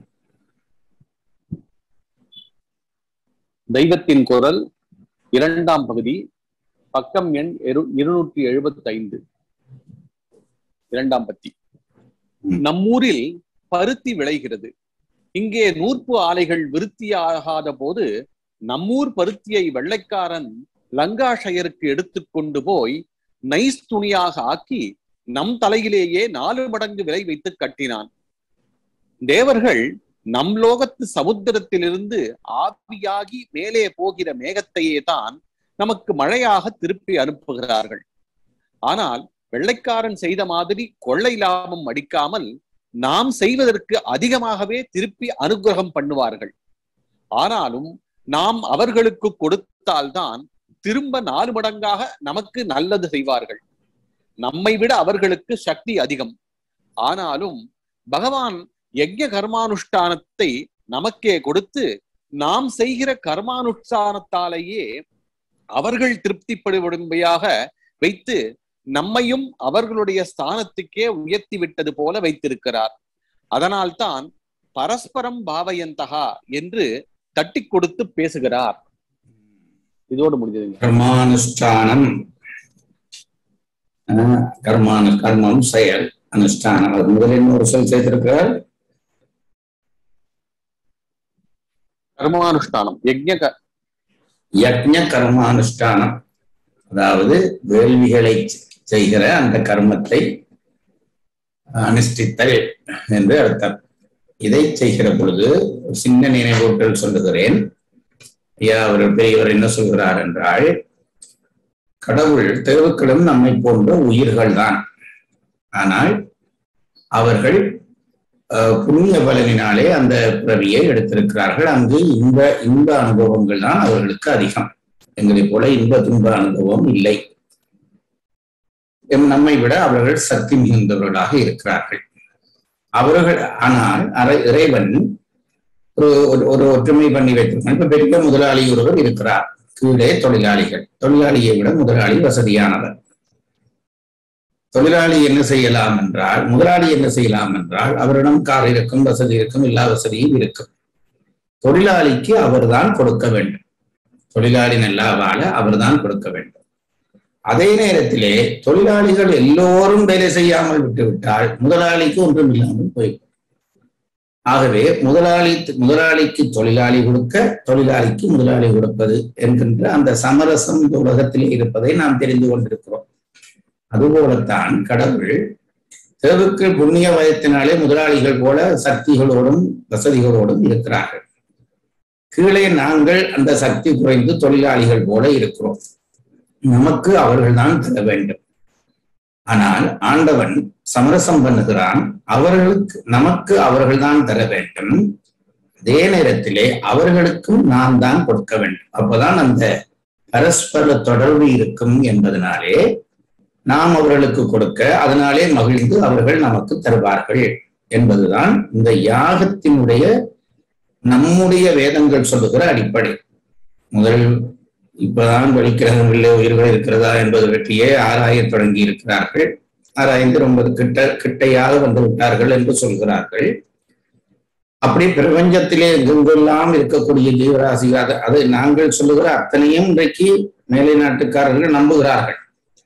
தெய்வத்தின் குரல் இரண்டாம் பகுதி பக்கம் எண் இரு- இருநூற்றி எழுபத்தி ஐந்து இரண்டாம் பத்தி ம். நம்மூரில் பருத்தி விளைகிறது இங்கே நூற்பு ஆலைகள் விருத்தியாகாத போது நம்மூர் பருத்தியை வெள்ளைக்காரன் லங்காஷயருக்கு எடுத்துக்கொண்டு போய் நைஸ் துணியாக ஆக்கி நம் தலையிலேயே நாலு மடங்கு விலை வைத்து கட்டினான் தேவர்கள் நம் லோகத்து சமுத்திரத்திலிருந்து ஆவியாகி மேலே போகிற மேகத்தையே தான் நமக்கு மழையாக திருப்பி அனுப்புகிறார்கள் ஆனால் வெள்ளைக்காரன் செய்த மாதிரி கொள்ளை லாபம் அடிக்காமல் நாம் செய்வதற்கு அதிகமாகவே திருப்பி அனுகிரகம் பண்ணுவார்கள் ஆனாலும் நாம் அவர்களுக்கு கொடுத்தால்தான் திரும்ப நாலு மடங்காக நமக்கு நல்லது செய்வார்கள் நம்மை விட அவர்களுக்கு சக்தி அதிகம் ஆனாலும் பகவான் யஜ்ய கர்மானுஷ்டானத்தை நமக்கே கொடுத்து நாம் செய்கிற கர்மானுஷ்டானத்தாலேயே அவர்கள் திருப்திப்படும்படியாக வைத்து நம்மையும் அவர்களுடைய ஸ்தானத்துக்கே உயர்த்தி விட்டது போல வைத்திருக்கிறார் அதனால்தான் பரஸ்பரம் பாவயந்தகா என்று தட்டி கொடுத்து பேசுகிறார் இதோடு முடிஞ்சதுங்க கர்மானுஷ்டானம் ஆஹ், கர்மானு கர்மம் செயல் அனுஷ்டானம் அது முதலில் இன்னொரு சொல் சேர்த்திருக்கிறார் கர்மானுஷ்டானம் யஜ்ய க- யக்ஞ கர்மானுஷ்டானம் அதாவது வேள்விகளை செய்கிற அந்த கர்மத்தை அனுஷ்டித்தல் என்று அர்த்தம் இதை செய்கிற பொழுது ஒரு சின்ன நினைவூட்டல் சொல்லுகிறேன் ஐயா அவர் பெரியவர் என்ன சொல்கிறார் என்றால் கடவுள் தேவக்களும் நம்மை போன்ற உயிர்கள் தான் ஆனால் அவர்கள் அஹ், புண்ணிய பலனினாலே அந்த பிறவியை எடுத்திருக்கிறார்கள் அங்கு இன்ப இன்ப அனுபவங்கள் தான் அவர்களுக்கு அதிகம் எங்களைப் போல இன்ப துன்ப அனுபவம் இல்லை எம் நம்மை விட அவர்கள் சக்தி மிகுந்தவர்களாக இருக்கிறார்கள் அவர்கள் ஆனால் அரை- இறைவன் ஒரு ஒரு- ஒரு ஒற்றுமை பண்ணி வைத்திருக்கான் இப்ப பெரிய முதலாளி ஒருவர் இருக்கிறார் கீழே தொழிலாளிகள் தொழிலாளியை விட முதலாளி வசதியானவர் தொழிலாளி என்ன செய்யலாம் என்றால் முதலாளி என்ன செய்யலாம் என்றால் அவரிடம் கார் இருக்கும் வசதி இருக்கும் எல்லா வசதியும் இருக்கும் தொழிலாளிக்கு அவர்தான் கொடுக்க வேண்டும் தொழிலாளி நல்லா வாழ அவர்தான் கொடுக்க வேண்டும் அதே நேரத்திலே தொழிலாளிகள் எல்லோரும் வேலை செய்யாமல் விட்டுவிட்டால் முதலாளிக்கு ஒன்றும் இல்லாமல் போய்விடும் ஆகவே முதலாளி முதலாளிக்கு தொழிலாளி கொடுக்க தொழிலாளிக்கு முதலாளி கொடுப்பது என்கின்ற அந்த சமரசம் இந்த உலகத்திலே இருப்பதை நாம் தெரிந்து கொண்டிருக்கிறோம் அதுபோலத்தான் கடவுள் தேவுக்கு புண்ணிய வயத்தினாலே முதலாளிகள் போல சக்திகளோடும் வசதிகளோடும் இருக்கிறார்கள் கீழே நாங்கள் அந்த சக்தி குறைந்து தொழிலாளிகள் போல இருக்கிறோம் நமக்கு அவர்கள்தான் தர வேண்டும் ஆனால் ஆண்டவன் சமரசம் பண்ணுகிறான் அவர்களுக்கு நமக்கு அவர்கள்தான் தர வேண்டும் அதே நேரத்திலே அவர்களுக்கும் நாம் தான் கொடுக்க வேண்டும் அப்பதான் அந்த பரஸ்பர தொடர்பு இருக்கும் என்பதனாலே நாம் அவர்களுக்கு கொடுக்க அதனாலே மகிழ்ந்து அவர்கள் நமக்கு தருவார்கள் என்பதுதான் இந்த யாகத்தினுடைய நம்முடைய வேதங்கள் சொல்லுகிற அடிப்படை முதல் இப்பதான் வெளிக்கிரகங்களிலே உயிர்கள் இருக்கிறதா என்பது பற்றியே ஆராய தொடங்கி இருக்கிறார்கள் ஆராய்ந்து ரொம்ப கிட்ட கிட்டையாக வந்து விட்டார்கள் என்று சொல்கிறார்கள் அப்படி பிரபஞ்சத்திலே எங்கெங்கெல்லாம் இருக்கக்கூடிய ஜீவராசிகள் அது அது நாங்கள் சொல்லுகிற அத்தனையும் இன்றைக்கு மேலை நாட்டுக்காரர்கள் நம்புகிறார்கள்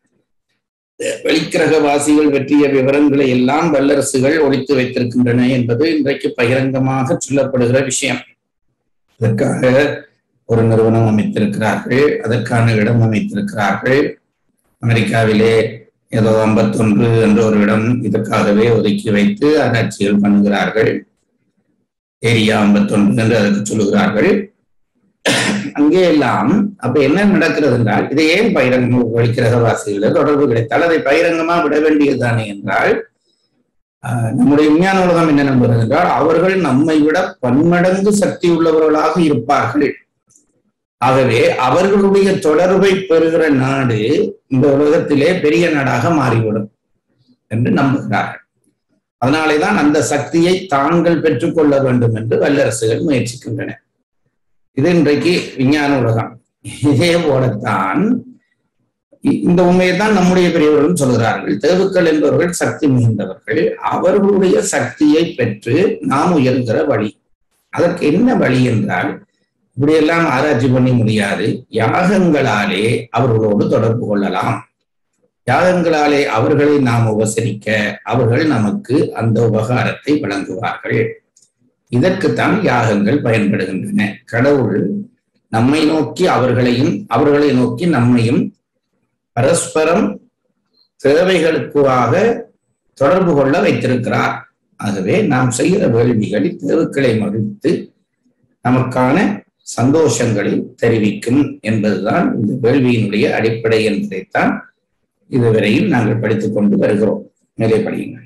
வெளிக்கிரகவாசிகள் பற்றிய விவரங்களை எல்லாம் வல்லரசுகள் ஒழித்து வைத்திருக்கின்றன என்பது இன்றைக்கு பகிரங்கமாக சொல்லப்படுகிற விஷயம் இதற்காக ஒரு நிறுவனம் அமைத்திருக்கிறார்கள் அதற்கான இடம் அமைத்திருக்கிறார்கள் அமெரிக்காவிலே ஏதோ ஐம்பத்தொன்று என்ற ஒரு இடம் இதற்காகவே ஒதுக்கி வைத்து ஆராய்ச்சிகள் பண்ணுகிறார்கள் ஏரியா ஐம்பத்தொன்று என்று அதற்கு சொல்லுகிறார்கள் அங்கே எல்லாம் அப்ப என்ன நடக்கிறது என்றால் இதை ஏன் பகிரங்க வெளிக்கிரகவாசிகள தொடர்பு கிடைத்தால் அதை பகிரங்கமா விட வேண்டியதுதானே என்றால் நம்முடைய விஞ்ஞான உலகம் என்ன நம்புகிறது என்றால் அவர்கள் நம்மை விட பன்மடங்கு சக்தி உள்ளவர்களாக இருப்பார்கள் ஆகவே அவர்களுடைய தொடர்பை பெறுகிற நாடு இந்த உலகத்திலே பெரிய நாடாக மாறிவிடும் என்று நம்புகிறார்கள் அதனாலேதான் அந்த சக்தியை தாங்கள் பெற்றுக்கொள்ள வேண்டும் என்று வல்லரசுகள் முயற்சிக்கின்றன இது இன்றைக்கு விஞ்ஞான உலகம் இதே போலத்தான் இந்த உண்மையை தான் நம்முடைய பெரியவர்களும் சொல்கிறார்கள் தேவுக்கள் என்பவர்கள் சக்தி மிகுந்தவர்கள் அவர்களுடைய சக்தியை பெற்று நாம் உயர்கிற வழி அதற்கு என்ன வழி என்றால் இப்படியெல்லாம் ஆராய்ச்சி பண்ணி முடியாது யாகங்களாலே அவர்களோடு தொடர்பு கொள்ளலாம் யாகங்களாலே அவர்களை நாம் உபசரிக்க அவர்கள் நமக்கு அந்த உபகாரத்தை வழங்குவார்கள் இதற்குத்தான் யாகங்கள் பயன்படுகின்றன கடவுள் நம்மை நோக்கி அவர்களையும் அவர்களை நோக்கி நம்மையும் பரஸ்பரம் தேவைகளுக்காக தொடர்பு கொள்ள வைத்திருக்கிறார் ஆகவே நாம் செய்கிற வேள்விகளில் தேவுக்களை மறுத்து நமக்கான சந்தோஷங்களை தெரிவிக்கும் என்பதுதான் இந்த வேள்வியினுடைய அடிப்படை என்பதைத்தான் இதுவரையில் நாங்கள் படித்துக் கொண்டு வருகிறோம் மேலே படியுங்கள்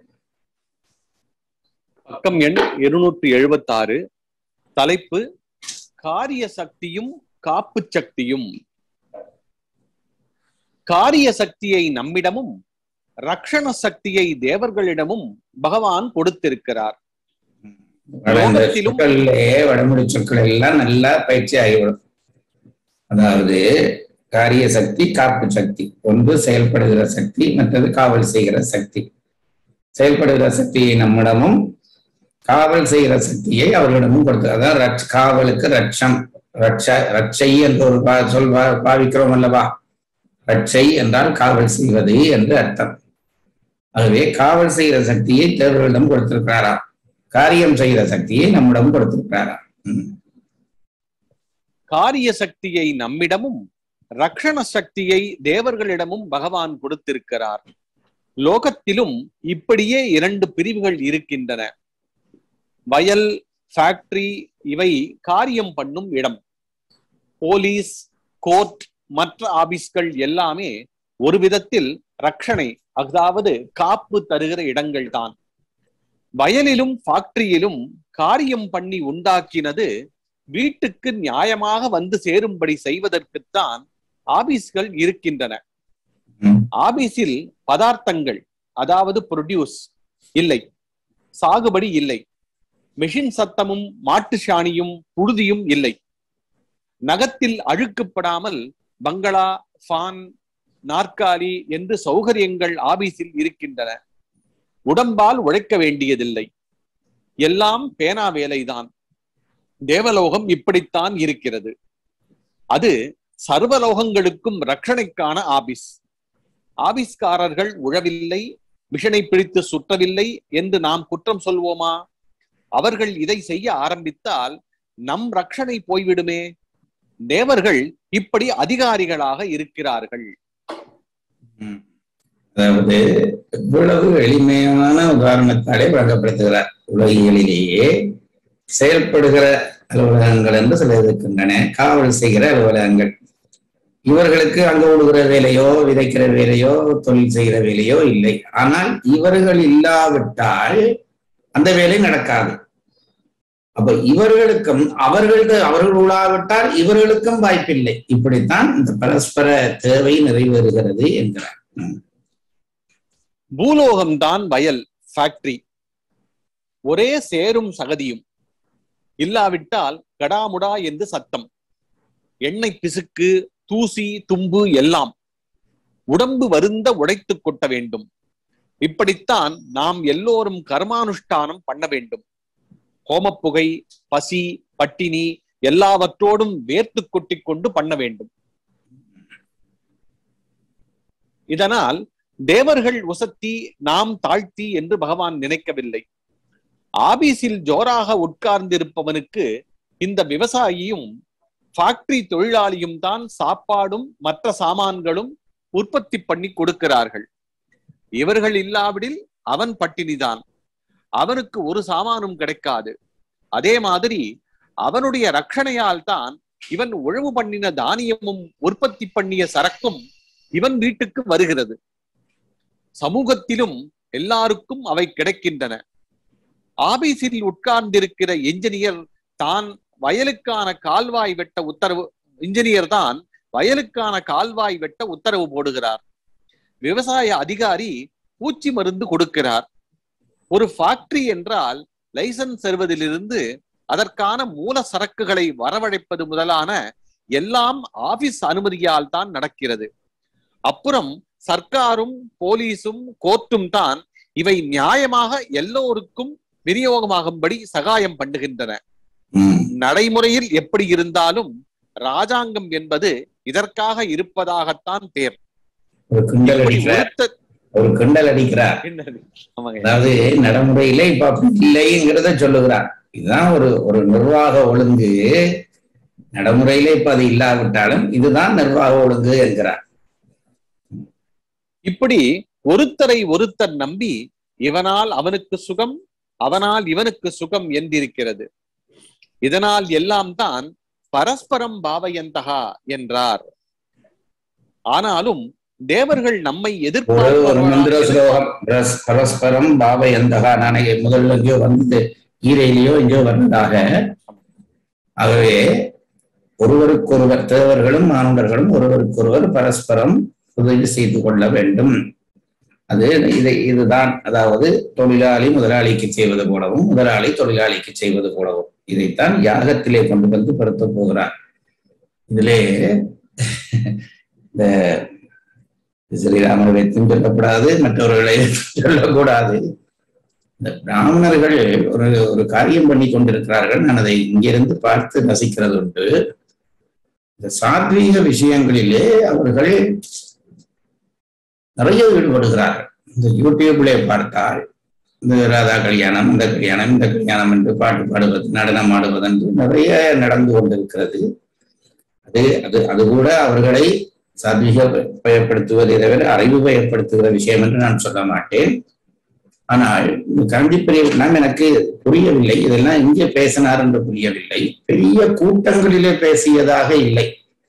பக்கம் எண் இருநூற்றி எழுபத்தி ஆறு தலைப்பு காரிய சக்தியும் காப்பு சக்தியும் காரிய சக்தியை நம்மிடமும் ரக்ஷண சக்தியை தேவர்களிடமும் பகவான் கொடுத்திருக்கிறார் சொற்களிலே வடமொழி சொற்கள் எல்லாம் நல்லா பயிற்சி ஆகிவிடும் அதாவது காரிய சக்தி காப்பு சக்தி ஒன்று செயல்படுகிற சக்தி மற்றது காவல் செய்கிற சக்தி செயல்படுகிற சக்தியை நம்மிடமும் காவல் செய்கிற சக்தியை அவர்களிடமும் கொடுத்து அதான் ரட்ச காவலுக்கு ரட்சம் ரட்ச ரட்சை என்று ஒரு பா சொல் பாவிக்கிறோம் அல்லவா ரட்சை என்றால் காவல் செய்வது என்று அர்த்தம் ஆகவே காவல் செய்கிற சக்தியை தேவர்களிடம் கொடுத்திருக்கிறாராம் காரியம் செய்கிற சக்தியை நம்மிடம் கொடுத்திருக்கிறாராம் காரிய சக்தியை நம்மிடமும் ரக்ஷண சக்தியை தேவர்களிடமும் பகவான் கொடுத்திருக்கிறார் லோகத்திலும் இப்படியே இரண்டு பிரிவுகள் இருக்கின்றன வயல் ஃபேக்டரி இவை காரியம் பண்ணும் இடம் போலீஸ் கோர்ட் மற்ற ஆபீஸ்கள் எல்லாமே ஒரு விதத்தில் ரக்ஷணை அதாவது காப்பு தருகிற இடங்கள் தான் வயலிலும் ஃபேக்டரியிலும் காரியம் பண்ணி உண்டாக்கினது வீட்டுக்கு நியாயமாக வந்து சேரும்படி செய்வதற்குத்தான் ஆபீஸ்கள் இருக்கின்றன ஆபீஸில் பதார்த்தங்கள் அதாவது ப்ரொடியூஸ் இல்லை சாகுபடி இல்லை மெஷின் சத்தமும் மாட்டு சாணியும் புழுதியும் இல்லை நகத்தில் அழுக்குப்படாமல் பங்களா ஃபான் நாற்காலி என்று சௌகரியங்கள் ஆபீஸில் இருக்கின்றன உடம்பால் உழைக்க வேண்டியதில்லை எல்லாம் பேனா வேலைதான் தேவலோகம் இப்படித்தான் இருக்கிறது அது சர்வலோகங்களுக்கும் ரட்சணைக்கான ஆபீஸ் ஆபீஸ்காரர்கள் உழவில்லை மிஷனை பிடித்து சுற்றவில்லை என்று நாம் குற்றம் சொல்வோமா அவர்கள் இதை செய்ய ஆரம்பித்தால் நம் ரட்சணை போய்விடுமே தேவர்கள் இப்படி அதிகாரிகளாக இருக்கிறார்கள் ம். அதாவது இவ்வளவு எளிமையான உதாரணத்தாலே வழங்கப்படுத்துகிறார் உலகியலிலேயே செயல்படுகிற அலுவலகங்கள் என்று சில இருக்கின்றன காவல் செய்கிற அலுவலகங்கள் இவர்களுக்கு அங்க ஓடுகிற வேலையோ விதைக்கிற வேலையோ தொழில் செய்கிற வேலையோ இல்லை ஆனால் இவர்கள் இல்லாவிட்டால் அந்த வேலை நடக்காது அப்ப இவர்களுக்கும் அவர்களுக்கு அவர்கள் உலாவிட்டால் இவர்களுக்கும் வாய்ப்பில்லை இப்படித்தான் இந்த பரஸ்பர தேவை நிறைவேறுகிறது என்கிறார் ம். பூலோகம்தான் வயல் ஃபேக்டரி ஒரே சேரும் சகதியும் இல்லாவிட்டால் கடாமுடா என்று சத்தம் எண்ணெய் பிசுக்கு தூசி தும்பு எல்லாம் உடம்பு வருந்த உடைத்து கொட்ட வேண்டும் இப்படித்தான் நாம் எல்லோரும் கர்மானுஷ்டானம் பண்ண வேண்டும் ஹோமப்புகை பசி பட்டினி எல்லாவற்றோடும் வேர்த்து கொட்டிக் கொண்டு பண்ண வேண்டும் இதனால் தேவர்கள் உசத்தி நாம் தாழ்த்தி என்று பகவான் நினைக்கவில்லை ஆபீஸில் ஜோராக உட்கார்ந்திருப்பவனுக்கு இந்த விவசாயியும் ஃபேக்டரி தொழிலாளியும் தான் சாப்பாடும் மற்ற சாமான்களும் உற்பத்தி பண்ணி கொடுக்கிறார்கள் இவர்கள் இல்லாவிடில் அவன் பட்டினிதான் அவனுக்கு ஒரு சாமானும் கிடைக்காது அதே மாதிரி அவனுடைய ரட்சணையால் தான் இவன் உழவு பண்ணின தானியமும் உற்பத்தி பண்ணிய சரக்கும் இவன் வீட்டுக்கு வருகிறது சமூகத்திலும் எல்லாருக்கும் அவை கிடைக்கின்றன ஆபீஸில் உட்கார்ந்திருக்கிற என்ஜினியர் தான் வயலுக்கான கால்வாய் வெட்ட உத்தரவு இன்ஜினியர் தான் வயலுக்கான கால்வாய் வெட்ட உத்தரவு போடுகிறார் விவசாய அதிகாரி பூச்சி மருந்து கொடுக்கிறார் ஒரு ஃபேக்டரி என்றால் லைசன்ஸ் பெறுவதிலிருந்து அதற்கான மூல சரக்குகளை வரவழைப்பது முதலான எல்லாம் ஆபீஸ் அனுமதியால் தான் நடக்கிறது அப்புறம் சர்க்காரும் போலீஸும் கோர்ட்டும் தான் இவை நியாயமாக எல்லோருக்கும் விநியோகமாகும்படி சகாயம் பண்ணுகின்றன ம். நடைமுறையில் எப்படி இருந்தாலும் ராஜாங்கம் என்பது இதற்காக இருப்பதாகத்தான் தேர் ஒரு கிண்டல் இப்படி அடிக்கிறார் ஒருத்தர் ஒரு கிண்டல் அடிக்கிறார் என்னது? ஆமாங்க. அதாவது நடைமுறையில இப்ப அப்படி இல்லைங்கிறத சொல்லுகிறார் இதுதான் ஒரு ஒரு நிர்வாக ஒழுங்கு நடைமுறையில இப்ப அது இல்லாவிட்டாலும் இதுதான் நிர்வாக ஒழுங்கு என்கிறார் இப்படி ஒருத்தரை ஒருத்தர் நம்பி இவனால் அவனுக்கு சுகம் அவனால் இவனுக்கு சுகம் என்றிருக்கிறது இதனால் எல்லாம் தான் பரஸ்பரம் பாவயந்தகா என்றார் ஆனாலும் தேவர்கள் நம்மை ஒரு ஒரு மந்திர எதிர்பார்ப்பவர்களாக ஸ்லோகம் பரஸ்- பரஸ்பரம் பாவயந்தகா நான் முதல்ல எங்கேயோ வந்து ஈரையிலேயோ எங்கேயோ வந்ததாக ஆகவே ஒருவருக்கொருவர் தேவர்களும் மானுடர்களும் ஒருவருக்கொருவர் பரஸ்பரம் உதவி செய்து கொள்ள வேண்டும் அது இது இதுதான் அதாவது தொழிலாளி முதலாளிக்கு செய்வது போலவும் முதலாளி தொழிலாளிக்கு செய்வது போலவும் இதைத்தான் யாகத்திலே கொண்டு வந்து படுத்த போகிறார் இதிலே இந்த ஸ்ரீராமனை வைத்தும் சொல்லக்கூடாது மற்றவர்களை சொல்லக்கூடாது இந்த பிராமணர்கள் ஒரு ஒரு காரியம் பண்ணி கொண்டிருக்கிறார்கள் நான் அதை இங்கிருந்து பார்த்து ரசிக்கிறது உண்டு இந்த சாத்வீக விஷயங்களிலே அவர்கள் நிறைய ஈடுபடுகிறார்கள் இந்த யூடியூப்ல பார்த்தால் இந்த ராதா கல்யாணம் இந்த கல்யாணம் இந்த கல்யாணம் என்று பாட்டு பாடுவது நடனம் ஆடுவது என்று நிறைய நடந்து கொண்டிருக்கிறது அது அது அது கூட அவர்களை சாத்வீக பயப்படுத்துவதை தவிர அறிவு பயப்படுத்துகிற விஷயம் என்று நான் சொல்ல மாட்டேன் ஆனால் இந்த கண்டி பெரிய நாம் எனக்கு புரியவில்லை இதெல்லாம் இங்கே பேசினார் என்று புரியவில்லை பெரிய கூட்டங்களிலே பேசியதாக இல்லை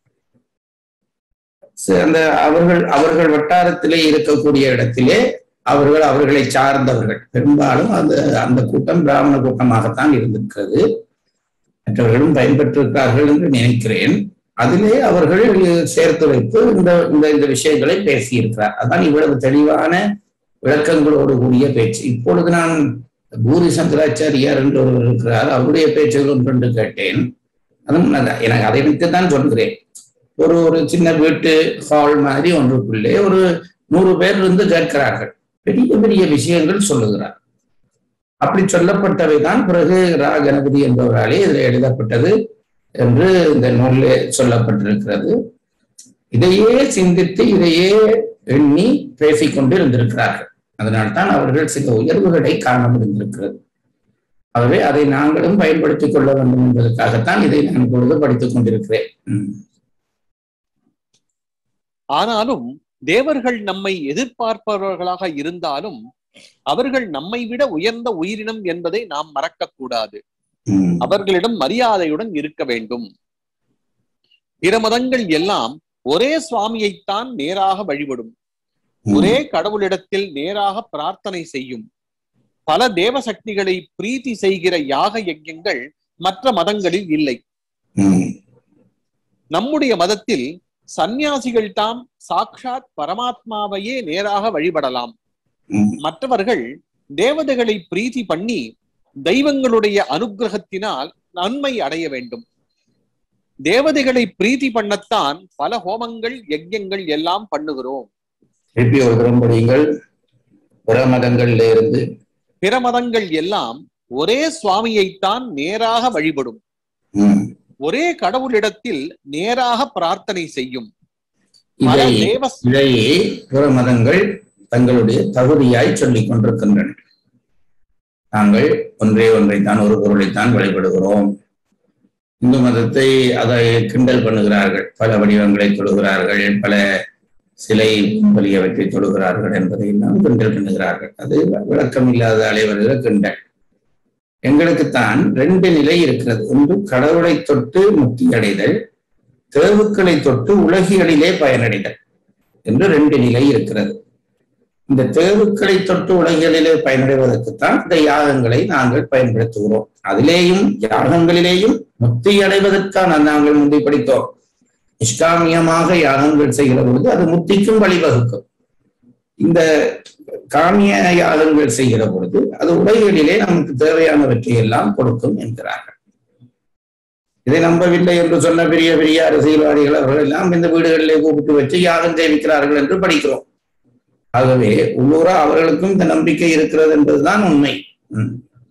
ச- அந்த அவர்கள் அவர்கள் வட்டாரத்திலே இருக்கக்கூடிய இடத்திலே அவர்கள் அவர்களை சார்ந்தவர்கள் பெரும்பாலும் அந்த அந்த கூட்டம் பிராமண கூட்டமாகத்தான் இருந்திருக்கிறது மற்றவர்களும் பயன்பெற்றிருக்கிறார்கள் என்று நினைக்கிறேன் அதிலே அவர்கள் சேர்த்து வைத்து இந்த இந்த இந்த விஷயங்களை பேசியிருக்கிறார் அதான் இவ்வளவு தெளிவான விளக்கங்களோடு கூடிய பேச்சு இப்பொழுது நான் பூரி சங்கராச்சாரியார் என்று ஒருவர் இருக்கிறார் அவருடைய பேச்சுகள் ஒன்று கேட்டேன் அதுவும் நான் எனக்கு அதை வைத்து தான் சொல்கிறேன் ஒரு ஒரு சின்ன வீட்டு ஹால் மாதிரி ஒன்றுக்குள்ளே ஒரு நூறு பேர் இருந்து கேட்கிறார்கள் பெரிய பெரிய விஷயங்கள் சொல்லுகிறார் அப்படி சொல்லப்பட்டவை தான் பிறகு ரா கணபதி என்பவராலே இதில் எழுதப்பட்டது என்று இந்த நூலில் சொல்லப்பட்டிருக்கிறது இதையே சிந்தித்து இதையே எண்ணி பேசிக்கொண்டு இருந்திருக்கிறார்கள் அதனால்தான் அவர்கள் சில உயர்வுகளை காண முடிந்திருக்கிறது ஆகவே அதை நாங்களும் பயன்படுத்திக் கொள்ள வேண்டும் என்பதற்காகத்தான் இதை நான் இப்பொழுது படித்துக் கொண்டிருக்கிறேன் ம். ஆனாலும் தேவர்கள் நம்மை எதிர்பார்ப்பவர்களாக இருந்தாலும் அவர்கள் நம்மை விட உயர்ந்த உயிரினம் என்பதை நாம் மறக்கக் கூடாது ம். அவர்களிடம் மரியாதையுடன் இருக்க வேண்டும் பிற மதங்கள் எல்லாம் ஒரே சுவாமியைத்தான் நேராக வழிபடும் ஒரே கடவுளிடத்தில் நேராக பிரார்த்தனை செய்யும் பல தேவ சக்திகளை பிரீத்தி செய்கிற யாக யஜ்யங்கள் மற்ற மதங்களில் இல்லை ம். நம்முடைய மதத்தில் சந்நியாசிகள் தாம் சாக்ஷாத் பரமாத்மாவையே நேராக வழிபடலாம் ம். மற்றவர்கள் தேவதைகளை பிரீத்தி பண்ணி தெய்வங்களுடைய அனுக்கிரகத்தினால் நன்மை அடைய வேண்டும் தேவதைகளை பிரீத்தி பண்ணத்தான் பல ஹோமங்கள் யஜ்யங்கள் எல்லாம் பண்ணுகிறோம் திருப்பி ஒரு தரம் படியுங்கள் பிற மதங்கள்ல இருந்து பிற மதங்கள் எல்லாம் ஒரே சுவாமியைத்தான் நேராக வழிபடும் ம். ஒரே கடவுளிடத்தில் நேராக பிரார்த்தனை செய்யும் பல இதை தேவ இதை பிற மதங்கள் தங்களுடைய தகுதியாய் சொல்லிக் கொண்டிருக்கின்றன நாங்கள் ஒன்றே ஒன்றைத்தான் ஒரு பொருளைத்தான் வழிபடுகிறோம் இந்து மதத்தை அதை கிண்டல் பண்ணுகிறார்கள் பல வடிவங்களை தொழுகிறார்கள் பல சிலை வலியவற்றை தொழுகிறார்கள் என்பதை எல்லாம் கிண்டல் பண்ணுகிறார்கள் அது விளக்கம் இல்லாத அலைவருகிற கிண்டல் எங்களுக்குத்தான் ரெண்டு நிலை இருக்கிறது ஒன்று கடவுளை தொட்டு முக்தி அடைதல் தேவுக்களை தொட்டு உலகியலிலே பயனடைதல் என்று ரெண்டு நிலை இருக்கிறது இந்த தேவுக்களை தொட்டு உலகியலிலே பயனடைவதற்குத்தான் இந்த யாகங்களை நாங்கள் பயன்படுத்துகிறோம் அதிலேயும் யாகங்களிலேயும் முக்தி அடைவதற்கான நாங்கள் முந்தி படித்தோம் நிஷ்காமியமாக யாகங்கள் செய்கிற பொழுது அது முக்திக்கும் வழிவகுக்கும் இந்த காமிய யாகங்கள் செய்கிற பொழுது அது உலகியலிலே நமக்கு தேவையானவற்றை எல்லாம் கொடுக்கும் என்கிறார்கள் இதை நம்பவில்லை என்று சொன்ன பெரிய பெரிய அரசியல்வாதிகள் அவர்கள் எல்லாம் இந்த வீடுகளிலே கூப்பிட்டு வச்சு யாகம் தெரிவிக்கிறார்கள் என்று படிக்கிறோம் ஆகவே உள்ளூரா அவர்களுக்கும் இந்த நம்பிக்கை இருக்கிறது என்பதுதான் உண்மை ம்.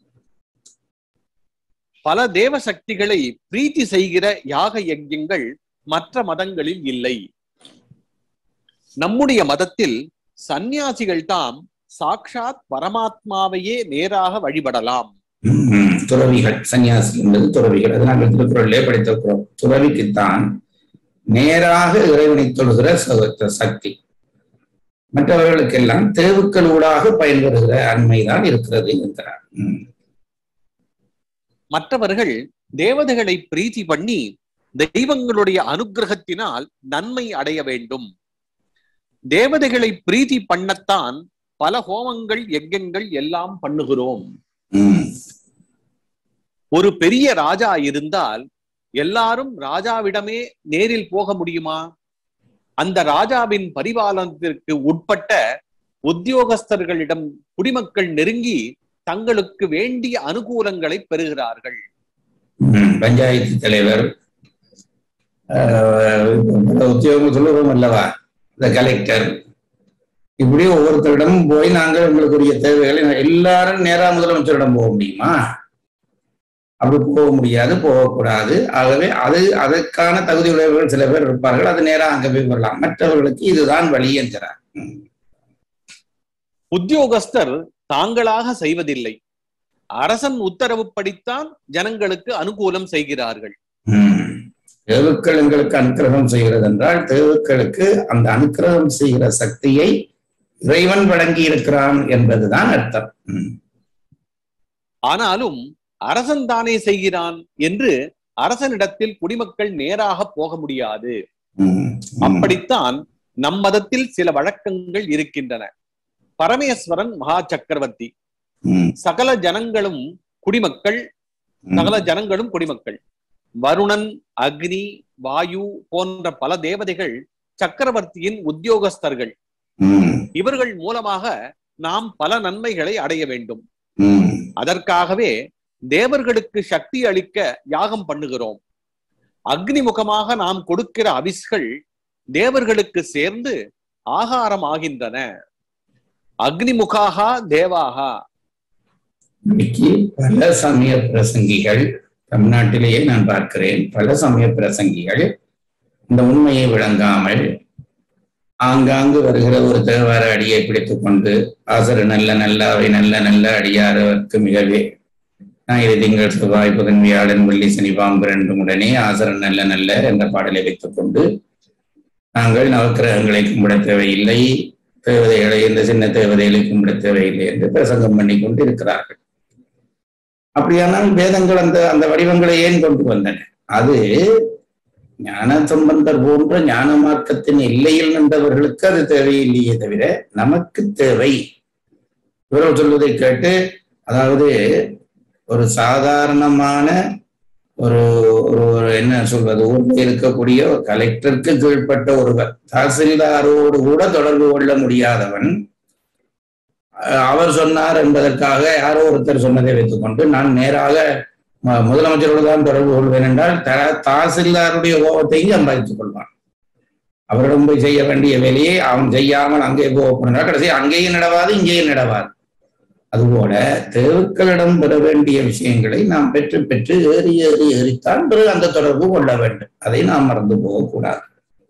பல தேவ சக்திகளை பிரீத்தி செய்கிற யாக யஜ்யங்கள் மற்ற மதங்களில் இல்லை நம்முடைய மதத்தில் சந்நியாசிகள் தாம் சாக்ஷாத் பரமாத்மாவையே நேராக வழிபடலாம் ம், துறவிகள் சன்னியாசி என்பது துறவிகள் அது நாங்கள் திருக்குறளிலே படித்திருக்கிறோம் துறவிக்குத்தான் நேராக இறைவனை தொழுகிற ச- சக்தி மற்றவர்களுக்கெல்லாம் தேவுக்களூடாக பயன்பெறுகிற அண்மைதான் இருக்கிறது என்கிறார் ம், மற்றவர்கள் தேவதைகளை பிரீத்தி பண்ணி தெய்வங்களுடைய அனுக்கிரகத்தினால் நன்மை அடைய வேண்டும் தேவதைகளை பிரீத்தி பண்ணத்தான் பல ஹோமங்கள் யஜ்யங்கள் எல்லாம் பண்ணுகிறோம் ம், ஒரு பெரிய ராஜா இருந்தால் எல்லாரும் ராஜாவிடமே நேரில் போக முடியுமா அந்த ராஜாவின் பரிபாலனத்திற்கு உட்பட்ட உத்தியோகஸ்தர்களிடம் குடிமக்கள் நெருங்கி தங்களுக்கு வேண்டிய அனுகூலங்களை பெறுகிறார்கள் ம், பஞ்சாயத்து தலைவர் ஆஹ், பல உத்தியோகம் சொல்லுவோம் அல்லவா இந்த கலெக்டர் இப்படி ஒவ்வொருத்தரிடமும் போய் நாங்கள் எங்களுக்குரிய தேவைகளை எல்லாரும் நேரா முதலமைச்சரிடம் போக முடியுமா அப்படி போக முடியாது போகக்கூடாது ஆகவே அது அதற்கான தகுதி உடையவர்கள் சில பேர் இருப்பார்கள் அது நேரா அங்க போய் வரலாம் மற்றவர்களுக்கு இதுதான் வழி என்கிறார் ம், உத்தியோகஸ்தர் தாங்களாக செய்வதில்லை அரசன் உத்தரவுப்படித்தான் ஜனங்களுக்கு அனுகூலம் செய்கிறார்கள் ம். தேவுக்கள் எங்களுக்கு அனுக்கிரகம் செய்கிறது என்றால் தேவுக்களுக்கு அந்த அனுக்கிரகம் செய்கிற சக்தியை இறைவன் வழங்கி இருக்கிறான் என்பதுதான் அர்த்தம் ம். ஆனாலும் அரசன் தானே செய்கிறான் என்று அரசனிடத்தில் குடிமக்கள் நேராக போக முடியாது ம். ம். அப்படித்தான் நம் மதத்தில் சில வழக்கங்கள் இருக்கின்றன பரமேஸ்வரன் மகா சக்கரவர்த்தி ம். சகல ஜனங்களும் குடிமக்கள் ம். சகல ஜனங்களும் குடிமக்கள் வருணன் அக்னி வாயு போன்ற பல தேவதைகள் சக்கரவர்த்தியின் உத்தியோகஸ்தர்கள் ம். இவர்கள் மூலமாக நாம் பல நன்மைகளை அடைய வேண்டும் ம். அதற்காகவே தேவர்களுக்கு சக்தி அளிக்க யாகம் பண்ணுகிறோம் அக்னி முகமாக நாம் கொடுக்கிற அவிஸ்கள் தேவர்களுக்கு சேர்ந்து ஆகாரம் ஆகின்றன அக்னிமுகாகா தேவாகா இன்னைக்கு பல சமய பிரசங்கிகள் தமிழ்நாட்டிலேயே நான் பார்க்கிறேன் பல சமய பிரசங்கிகள் இந்த உண்மையை விளங்காமல் ஆங்காங்கு வருகிற ஒரு தேவார அடியை பிடித்துக் கொண்டு ஆசர நல்ல நல்ல அவை நல்ல நல்ல அடியாரவர்க்கு மிகவே ஞாயிறு திங்கள் செவ்வாய் புதன் வியாழன் வெள்ளி சனி பாம்பு ரெண்டும் உடனே ஆசரன் நல்ல நல்ல என்ற பாடலை வைத்துக் கொண்டு நாங்கள் நவக்கிரகங்களை கும்பிட தேவையில்லை தேவதைகளை இந்த சின்ன தேவதைகளை கும்பிட தேவையில்லை என்று பிரசங்கம் பண்ணி கொண்டு இருக்கிறார்கள் அப்படியானால் வேதங்கள் அந்த அந்த வடிவங்களை ஏன் கொண்டு வந்தன அது ஞான சம்பந்தர் போன்ற ஞான மார்க்கத்தின் எல்லையில் நின்றவர்களுக்கு அது தேவையில்லையே தவிர நமக்கு தேவை இவர்கள் சொல்வதை கேட்டு அதாவது ஒரு சாதாரணமான ஒரு ஒரு ஒரு என்ன சொல்வது ஊரில் இருக்கக்கூடிய ஒரு கலெக்டருக்கு கீழ்ப்பட்ட ஒருவர் தாசில்தாரோடு கூட தொடர்பு கொள்ள முடியாதவன் அஹ் அவர் சொன்னார் என்பதற்காக யாரோ ஒருத்தர் சொன்னதை வைத்துக்கொண்டு நான் நேராக ம- முதலமைச்சரோடு தான் தொடர்பு கொள்வேன் என்றால் த- தாசில்தாருடைய கோபத்தையும் சம்பாதித்துக் கொள்வான் அவரிடம் போய் செய்ய வேண்டிய வேலையை அவன் செய்யாமல் அங்கே கோபப்படுறான் கடைசி அங்கேயும் நடவாது இங்கேயும் நடவாது அதுபோல தேவுக்களிடம் பெற வேண்டிய விஷயங்களை நாம் பெற்று பெற்று ஏறி ஏறி ஏறித்தான் பிறகு அந்த தொடர்பு கொள்ள வேண்டும் அதை நாம் மறந்து போகக்கூடாது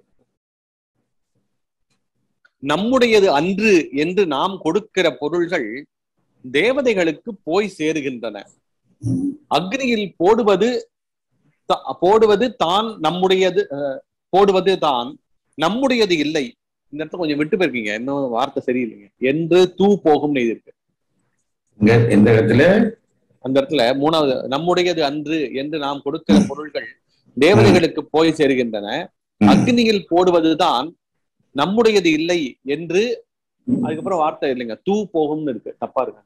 நம்முடையது அன்று என்று நாம் கொடுக்கிற பொருள்கள் தேவதைகளுக்கு போய் சேருகின்றன உம். அக்னியில் போடுவது த- போடுவது தான் நம்முடையது அஹ், போடுவது தான் நம்முடையது இல்லை இந்த இடத்துல கொஞ்சம் விட்டு போயிருக்கீங்க இன்னும் வார்த்தை சரியில்லைங்க என்று தூ போகும்னு இது இருக்கு இங்க எந்த இடத்துல அந்த இடத்துல மூணாவது நம்முடையது அன்று என்று நாம் கொடுக்கிற பொருள்கள் தேவதைகளுக்கு போய் சேருகின்றன உம். அக்னியில் போடுவதுதான் நம்முடையது இல்லை என்று அதுக்கப்புறம் வார்த்தை இல்லைங்க தூ போகும்னு இருக்கு தப்பா இருக்கு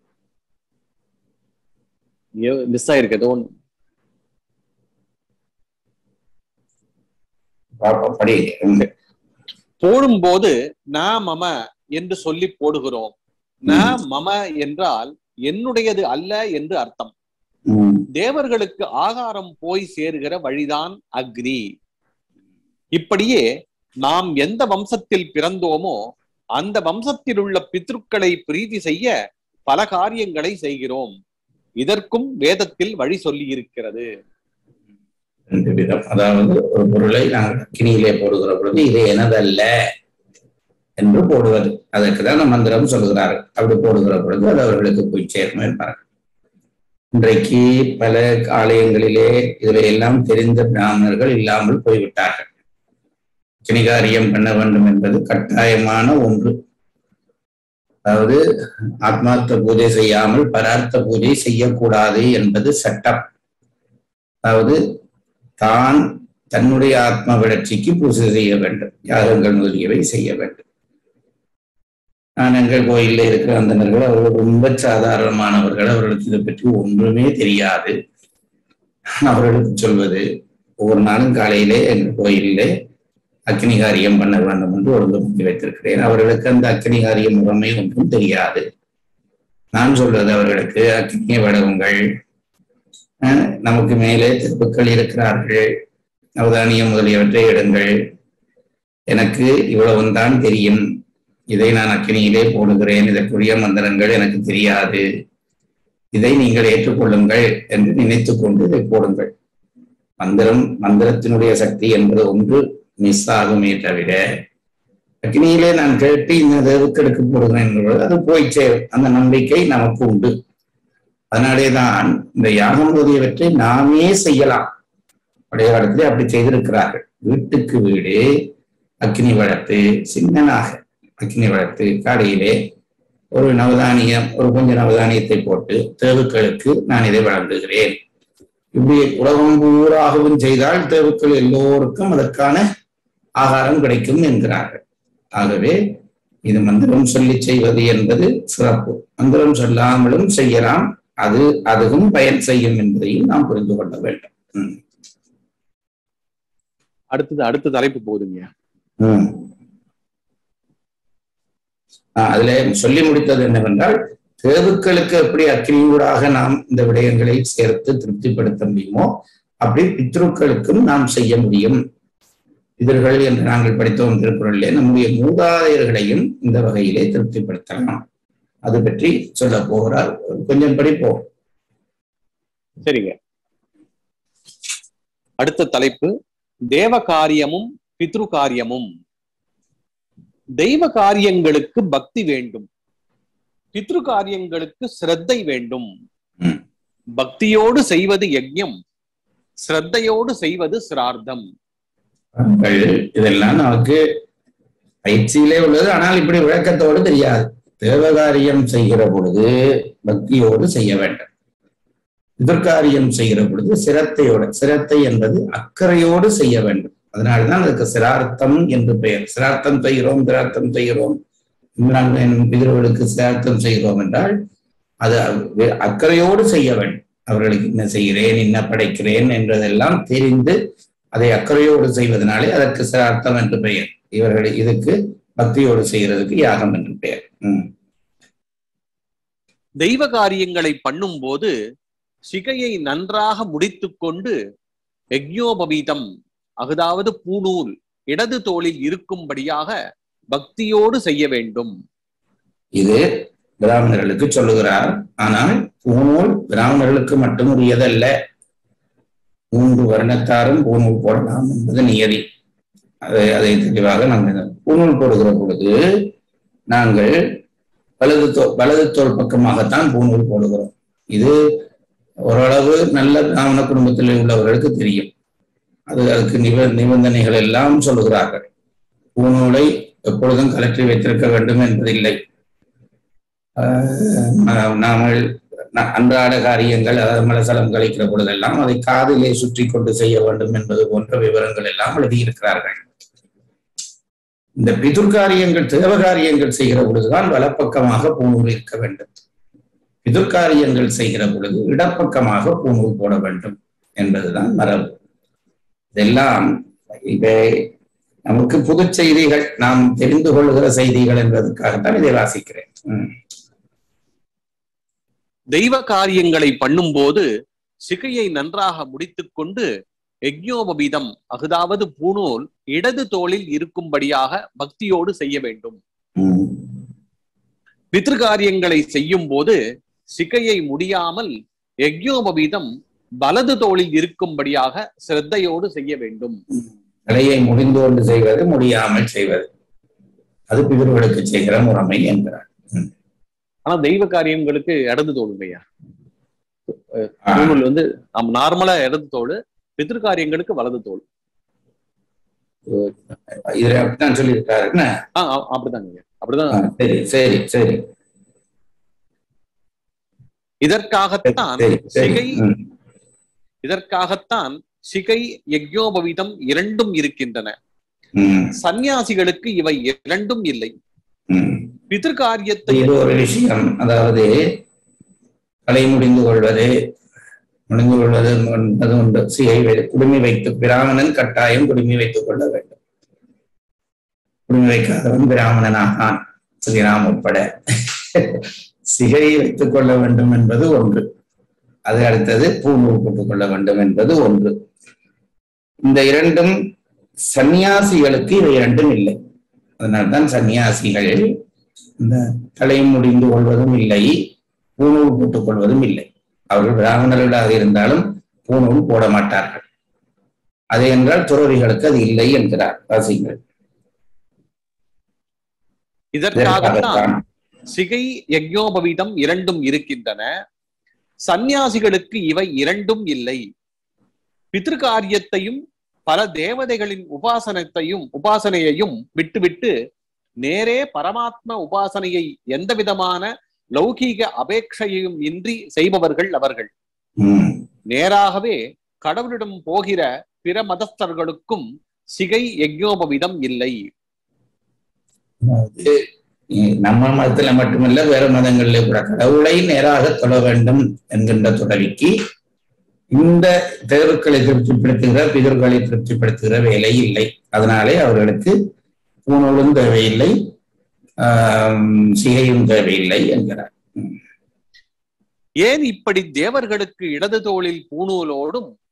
மிஸ் ஆயிருக்கு ஏதோ ஒண்ணு. பாப்போம், படி உம். போடும்போது ந மம என்று சொல்லி போடுகிறோம் ந மம என்றால் என்னுடையது அல்ல என்று அர்த்தம் உம். தேவர்களுக்கு ஆகாரம் போய் சேருகிற வழிதான் அக்னி இப்படியே நாம் எந்த வம்சத்தில் பிறந்தோமோ அந்த வம்சத்தில் உள்ள பித்ருக்களை பிரீதி செய்ய பல காரியங்களை செய்கிறோம் இதற்கும் வேதத்தில் வழி சொல்லி இருக்கிறது ரெண்டு விதம் அதாவது ஒரு பொருளை நாங்கள் அக்கினியிலே போடுகிற பொழுது இது எனதல்ல என்று போடுவது அதற்கு தான் நம் மந்திரம் சொல்கிறார்கள் அப்படி போடுகிற பொழுது அது அவர்களுக்கு போய் சேரும் என்பார்கள் இன்றைக்கு பல ஆலயங்களிலே இதில் எல்லாம் தெரிந்த பிராமணர்கள் இல்லாமல் போய்விட்டார்கள் கிணிகாரியம் பண்ண வேண்டும் என்பது கட்டாயமான ஒன்று அதாவது ஆத்மார்த்த பூஜை செய்யாமல் பரார்த்த பூஜை செய்யக்கூடாது என்பது சட்டம் அதாவது தான் தன்னுடைய ஆத்ம வளர்ச்சிக்கு பூஜை செய்ய வேண்டும் யாகங்கள் முதலியவை செய்ய வேண்டும் நான் எங்கள் கோயிலில் இருக்கிற அந்தனர்கள் அவர்கள் ரொம்ப சாதாரணமானவர்கள் அவர்களுக்கு இதை பற்றி ஒன்றுமே தெரியாது அவர்களுக்கு சொல்வது ஒவ்வொரு நாளும் காலையிலே எங்கள் கோயிலிலே அக்னிகாரியம் பண்ண வேண்டும் என்று ஒழுங்கு பண்ணி வைத்திருக்கிறேன் அவர்களுக்கு அந்த அக்னிகாரிய முறைமை ஒன்றும் தெரியாது நான் சொல்வது அவர்களுக்கு அக்னியை வடவுங்கள் அஹ் நமக்கு மேலே திருப்புக்கள் இருக்கிறார்கள் அவதானியம் முதலியவற்றை எடுங்கள் எனக்கு இவ்வளவும் தான் தெரியும் இதை நான் அக்கினியிலே போடுகிறேன் இதற்குரிய மந்திரங்கள் எனக்கு தெரியாது இதை நீங்கள் ஏற்றுக்கொள்ளுங்கள் என்று நினைத்து கொண்டு இதை போடுங்கள் மந்திரம் மந்திரத்தினுடைய சக்தி என்பது ஒன்று மிஸ் ஆகுமே தவிர அக்னியிலே நான் கேட்டு இந்த தேவுக்கெடுக்க போடுகிறேன் என்பது அது போய் சேரும் அந்த நம்பிக்கை நமக்கு உண்டு அதனாலே தான் இந்த யாகம் முதலியவற்றை நாமே செய்யலாம் பழைய காலத்திலே அப்படி செய்திருக்கிறார்கள் வீட்டுக்கு வீடு அக்னி வளர்த்து சின்னனாக அக்னி வளர்த்து காலையிலே ஒரு நவதானியம் ஒரு கொஞ்சம் நவதானியத்தை போட்டு தேவுக்களுக்கு நான் இதை வழங்குகிறேன் இப்படி உலகம் பூராகவும் செய்தால் தேவுக்கள் எல்லோருக்கும் அதற்கான ஆகாரம் கிடைக்கும் என்கிறார்கள் ஆகவே இது மந்திரம் சொல்லி செய்வது என்பது சிறப்பு மந்திரம் சொல்லாமலும் செய்யலாம் அது அதுவும் பயன் செய்யும் என்பதையும் நாம் புரிந்து கொள்ள வேண்டும் ம். அடுத்தது அடுத்த தலைப்பு போகுதுங்க ம். ஆஹ் அதுல சொல்லி முடித்தது என்னவென்றால் தேவுக்களுக்கு எப்படி அக்கினியூடாக நாம் இந்த விடயங்களை சேர்த்து திருப்திப்படுத்த முடியுமோ அப்படி பித்ருக்களுக்கும் நாம் செய்ய முடியும் பிதர்கள் என்று நாங்கள் படித்தோம் திருக்குறளிலே நம்முடைய மூதாதையர்களையும் இந்த வகையிலே திருப்திப்படுத்தலாம் அது பற்றி சொல்ல போகிறார் கொஞ்சம் படிப்போம் சரிங்க அடுத்த தலைப்பு தேவ காரியமும் பித்ரு காரியமும் தெய்வ காரியங்களுக்கு பக்தி வேண்டும் பித்ரு காரியங்களுக்கு சிரத்தை வேண்டும் ம். பக்தியோடு செய்வது யஜ்ஞம் சிரத்தையோடு செய்வது சிரார்த்தம் பாருங்கள், இதெல்லாம் நமக்கு பயிற்சியிலே உள்ளது ஆனால் இப்படி விளக்கத்தோடு தெரியாது தேவகாரியம் செய்கிற பொழுது பக்தியோடு செய்ய வேண்டும் எதிர்காரியம் செய்கிற பொழுது சிரத்தையோடு சிரத்தை என்பது அக்கறையோடு செய்ய வேண்டும் அதனால்தான் அதுக்கு சிரார்த்தம் என்று பெயர் சிரார்த்தம் செய்கிறோம் சிரார்த்தம் செய்கிறோம் நாங்கள் என் பிதர்களுக்கு சிரார்த்தம் செய்கிறோம் என்றால் அது அ- அக்கறையோடு செய்ய வேண்டும் அவர்களுக்கு என்ன செய்கிறேன் என்ன படைக்கிறேன் என்றதெல்லாம் தெரிந்து அதை அக்கறையோடு செய்வதனாலே அதற்கு சிரார்த்தம் என்று பெயர் இவர்கள் இதுக்கு பக்தியோடு செய்கிறதுக்கு யாகம் என்று பெயர் ம். தெய்வ காரியங்களை பண்ணும்போது சிகையை நன்றாக முடித்துக்கொண்டு யஜ்ஞோபவீதம் அதாவது பூணூல் இடது தோளில் இருக்கும்படியாக பக்தியோடு செய்ய வேண்டும் இது பிராமணர்களுக்கு சொல்லுகிறார் ஆனால் பூநூல் பிராமணர்களுக்கு மட்டும் உரியதல்ல மூன்று வருணத்தாரும் பூநூல் போடலாம் என்பது நியதி அதை அதை தெளிவாக நாங்கள் பூநூல் போடுகிற பொழுது நாங்கள் வலது தோ வலது தோல் பக்கமாகத்தான் பூநூல் போடுகிறோம் இது ஓரளவு நல்ல பிராமண குடும்பத்தில் உள்ளவர்களுக்கு தெரியும் அது அதுக்கு நிப நிபந்தனைகள் எல்லாம் சொல்லுகிறார்கள் பூநூலை எப்பொழுதும் கலற்றி வைத்திருக்க வேண்டும் என்பதில்லை ஆஹ் நாமல் ந- அன்றாட காரியங்கள் அதாவது மலசலம் கழிக்கிற பொழுதெல்லாம் அதை காதிலே சுற்றி கொண்டு செய்ய வேண்டும் என்பது போன்ற விவரங்கள் எல்லாம் எழுதியிருக்கிறார்கள் இந்த பிதுர்காரியங்கள் தேவகாரியங்கள் செய்கிற பொழுதுதான் வலப்பக்கமாக பூநூல் இருக்க வேண்டும் பிதுர்காரியங்கள் செய்கிற பொழுது இடப்பக்கமாக பூநூல் போட வேண்டும் என்பதுதான் மரபு இதெல்லாம் இவை நமக்கு புது செய்திகள் நாம் தெரிந்து கொள்ளுகிற செய்திகள் என்பதற்காகத்தான் இதை வாசிக்கிறேன் ம். தெய்வ காரியங்களை பண்ணும்போது சிகையை நன்றாக முடித்துக்கொண்டு யஜ்ஞோபவீதம் அதாவது பூணூல் இடது தோளில் இருக்கும்படியாக பக்தியோடு செய்ய வேண்டும் ம். பித்ருகாரியங்களை செய்யும் போது சிகையை முடியாமல் யஜ்ஞோபவீதம் வலது தோளில் இருக்கும்படியாக சிரத்தையோடு செய்ய வேண்டும் தலையை முடிந்து கொண்டு செய்வது முடியாமல் செய்வது அது பிதர்களுக்கு செய்கிற முறைமை என்கிறார் ஆனா தெய்வ காரியங்களுக்கு இடது தோல் இல்லையா ஆ, பூணூல் வந்து நம்ம நார்மலா இடது தோல் பித்ருகாரியங்களுக்கு வலது தோல் இதுல அப்படித்தான் சொல்லியிருக்காரு என்ன ஆஹ் ஆ- அப்படிதாங்க அப்படிதான் ஆ, சரி சரி சரி இதற்காகத்தான் சரி சரி சிகை ம், இதற்காகத்தான் சிகை யஜ்ஞோபவீதம் இரண்டும் இருக்கின்றன ம், சந்நியாசிகளுக்கு இவை இரண்டும் இல்லை ம். பிதிர்காரியத்தை இது ஒரு விஷயம் அதாவது தலை முடிந்து கொள்வது முடிந்து கொள்வது என்பது உண்டு சிகை வை- குடுமி வைத்து பிராமணன் கட்டாயம் குடுமி வைத்துக் கொள்ள வேண்டும் குடுமி வைக்காதவன் பிராமணனாகான் ஸ்ரீராம் உட்பட சிகையை வைத்துக் கொள்ள வேண்டும் என்பது ஒன்று அது அடுத்தது பூநூல் போட்டுக் கொள்ள வேண்டும் என்பது ஒன்று இந்த இரண்டும் சந்நியாசிகளுக்கு இவை இரண்டும் இல்லை அதனால்தான் சந்நியாசிகள் இந்த தலை முடிந்து கொள்வதும் இல்லை பூணூல் போட்டுக் கொள்வதும் இல்லை அவர்கள் பிராமணர்களாக இருந்தாலும் பூணூல் போட மாட்டார்கள் அது என்றால் துறவிகளுக்கு அது இல்லை என்கிறார் வாசிங்கள் இதற்காகத்தான் இதற்காகத்தான் சிகை யஜ்ஞோபவீதம் இரண்டும் இருக்கின்றன சந்நியாசிகளுக்கு இவை இரண்டும் இல்லை பிதிருக்காரியத்தையும் பல தேவதைகளின் உபாசனத்தையும் உபாசனையையும் விட்டுவிட்டு நேரே பரமாத்ம உபாசனையை எந்த விதமான லௌகீக அபேட்சையும் இன்றி செய்பவர்கள் அவர்கள் ம். நேராகவே கடவுளிடம் போகிற பிற மதஸ்தர்களுக்கும் சிகை யஜ்ஞோபவிதம் இல்லை அதாவது, இ- நம்ம மதத்துல மட்டுமல்ல வேற மதங்களிலே கூட கடவுளை நேராக தொழ வேண்டும் என்கின்ற துறவிக்கு இந்த தேவர்களை திருப்திப்படுத்துகிற பிதர்களை திருப்திப்படுத்துகிற வேலை இல்லை அதனாலே அவர்களுக்கு பூணூலும் தேவையில்லை ஆம், சிகையும் தேவையில்லை என்கிறார் ஏன் இப்படி தேவர்களுக்கு இடது தோளில் பூணூலோடும்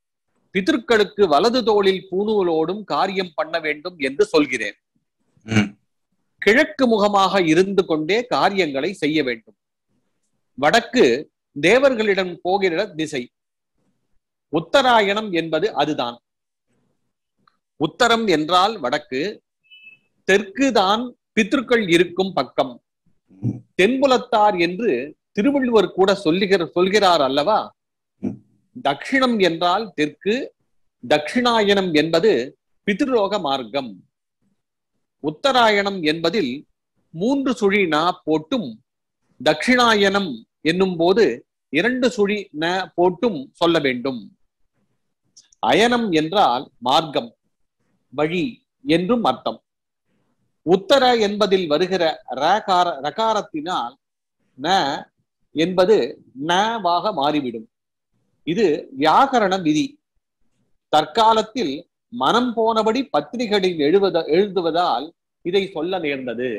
பிதர்களுக்கு வலது தோளில் பூணூலோடும் காரியம் பண்ண வேண்டும் என்று சொல்கிறேன் ம். கிழக்கு முகமாக இருந்து கொண்டே காரியங்களை செய்ய வேண்டும் வடக்கு தேவர்களிடம் போகிற திசை உத்தராயணம் என்பது அதுதான் உத்தரம் என்றால் வடக்கு தெற்கு தான் பித்ருக்கள் இருக்கும் பக்கம் தென்புலத்தார் என்று திருவள்ளுவர் கூட சொல்லுகிற சொல்கிறார் அல்லவா ம். தட்சிணம் என்றால் தெற்கு தட்சிணாயனம் என்பது பித்ருலோக மார்க்கம் உத்தராயணம் என்பதில் மூன்று சுழி நா போட்டும் தட்சிணாயனம் என்னும் போது இரண்டு சுழி ந போட்டும் சொல்ல வேண்டும் அயனம் என்றால் மார்க்கம் வழி என்றும் அர்த்தம் உத்தர என்பதில் வருகிற ரகார ரகாரத்தினால் ந என்பது நவாக மாறிவிடும் இது வியாகரண விதி தற்காலத்தில் மனம் போனபடி பத்திரிகைகளில் எழுவத எழுதுவதால் இதை சொல்ல நேர்ந்தது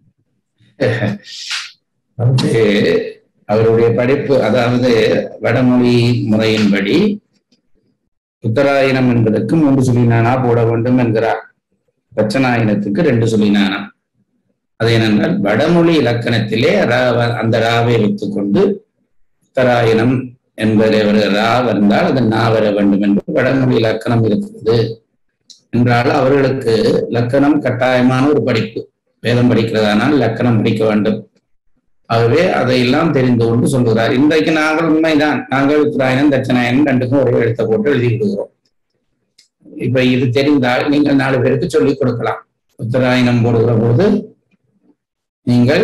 வந்து அவருடைய படிப்பு அதாவது வடமொழி முறையின்படி உத்தராயணம் என்பதற்கு மூன்று சொல்லி நானா போட வேண்டும் என்கிறார் தட்சணாயனத்துக்கு ரெண்டு சொல்லி நானா அது என்னென்றால் வடமொழி இலக்கணத்திலே ரா- அந்த ராவை வைத்துக்கொண்டு உத்தராயணம் என்பதை ஒரு ரா வந்தால் அது நா வர வேண்டும் என்று வடமொழி இலக்கணம் இருக்கிறது என்றால் அவர்களுக்கு இலக்கணம் கட்டாயமான ஒரு படிப்பு வேதம் படிக்கிறதானால் இலக்கணம் படிக்க வேண்டும் ஆகவே அதையெல்லாம் தெரிந்து கொண்டு சொல்லுகிறார் இன்றைக்கு நாங்கள் உண்மைதான் நாங்கள் உத்தராயணம் தட்சணாயனம் ரெண்டுக்கும் ஒரே எழுத்த போட்டு எழுதி விடுகிறோம் இப்ப இது தெரிந்தால் நீங்கள் நாலு பேருக்கு சொல்லிக் கொடுக்கலாம் உத்தராயணம் போடுகிற பொழுது நீங்கள்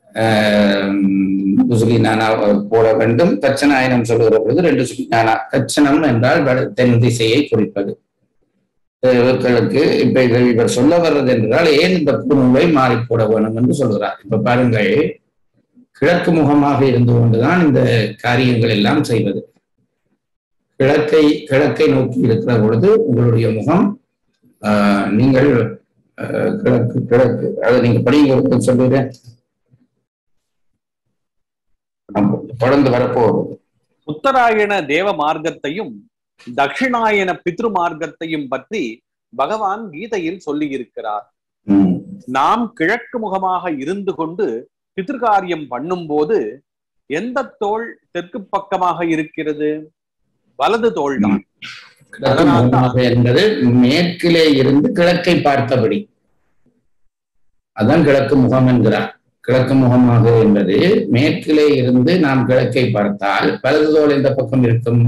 ஆஹ், சுழி நானா போட வேண்டும் தட்சணாயனம் சொல்லுகிற பொழுது ரெண்டு சுழி நானா தட்சணம் என்றால் வட- தென் திசையை குறிப்பது இவர்களுக்கு இப்ப இவர் இவர் சொல்ல வர்றது என்றால் ஏன் இந்த பூநூலை மாறி போட வேணும் என்று சொல்கிறார் இப்ப பாருங்கள் கிழக்கு முகமாக இருந்து கொண்டுதான் இந்த காரியங்கள் எல்லாம் செய்வது கிழக்கை கிழக்கை நோக்கி இருக்கிற பொழுது உங்களுடைய முகம் ஆஹ், நீங்கள் ஆஹ், கிழக்கு கிழக்கு அதை நீங்க படிங்க சொல்லுறேன் தொடர்ந்து வரப்போகிறது உத்தராயண தேவ மார்க்கத்தையும் தட்சிணாயன பித்ரு மார்க்கத்தையும் பற்றி பகவான் கீதையில் சொல்லியிருக்கிறார் ம், நாம் கிழக்கு முகமாக இருந்து கொண்டு பித்ருகாரியம் பண்ணும்போது எந்த தோள் தெற்கு பக்கமாக இருக்கிறது வலது தோள் தான் கிழக்கு முகமாக என்பது மேற்கிலே இருந்து கிழக்கை பார்த்தபடி அதான் கிழக்கு முகம் என்கிறார் கிழக்கு முகமாக என்பது மேற்கிலே இருந்து நாம் கிழக்கை பார்த்தால் வலது தோல் எந்த பக்கம் இருக்கும்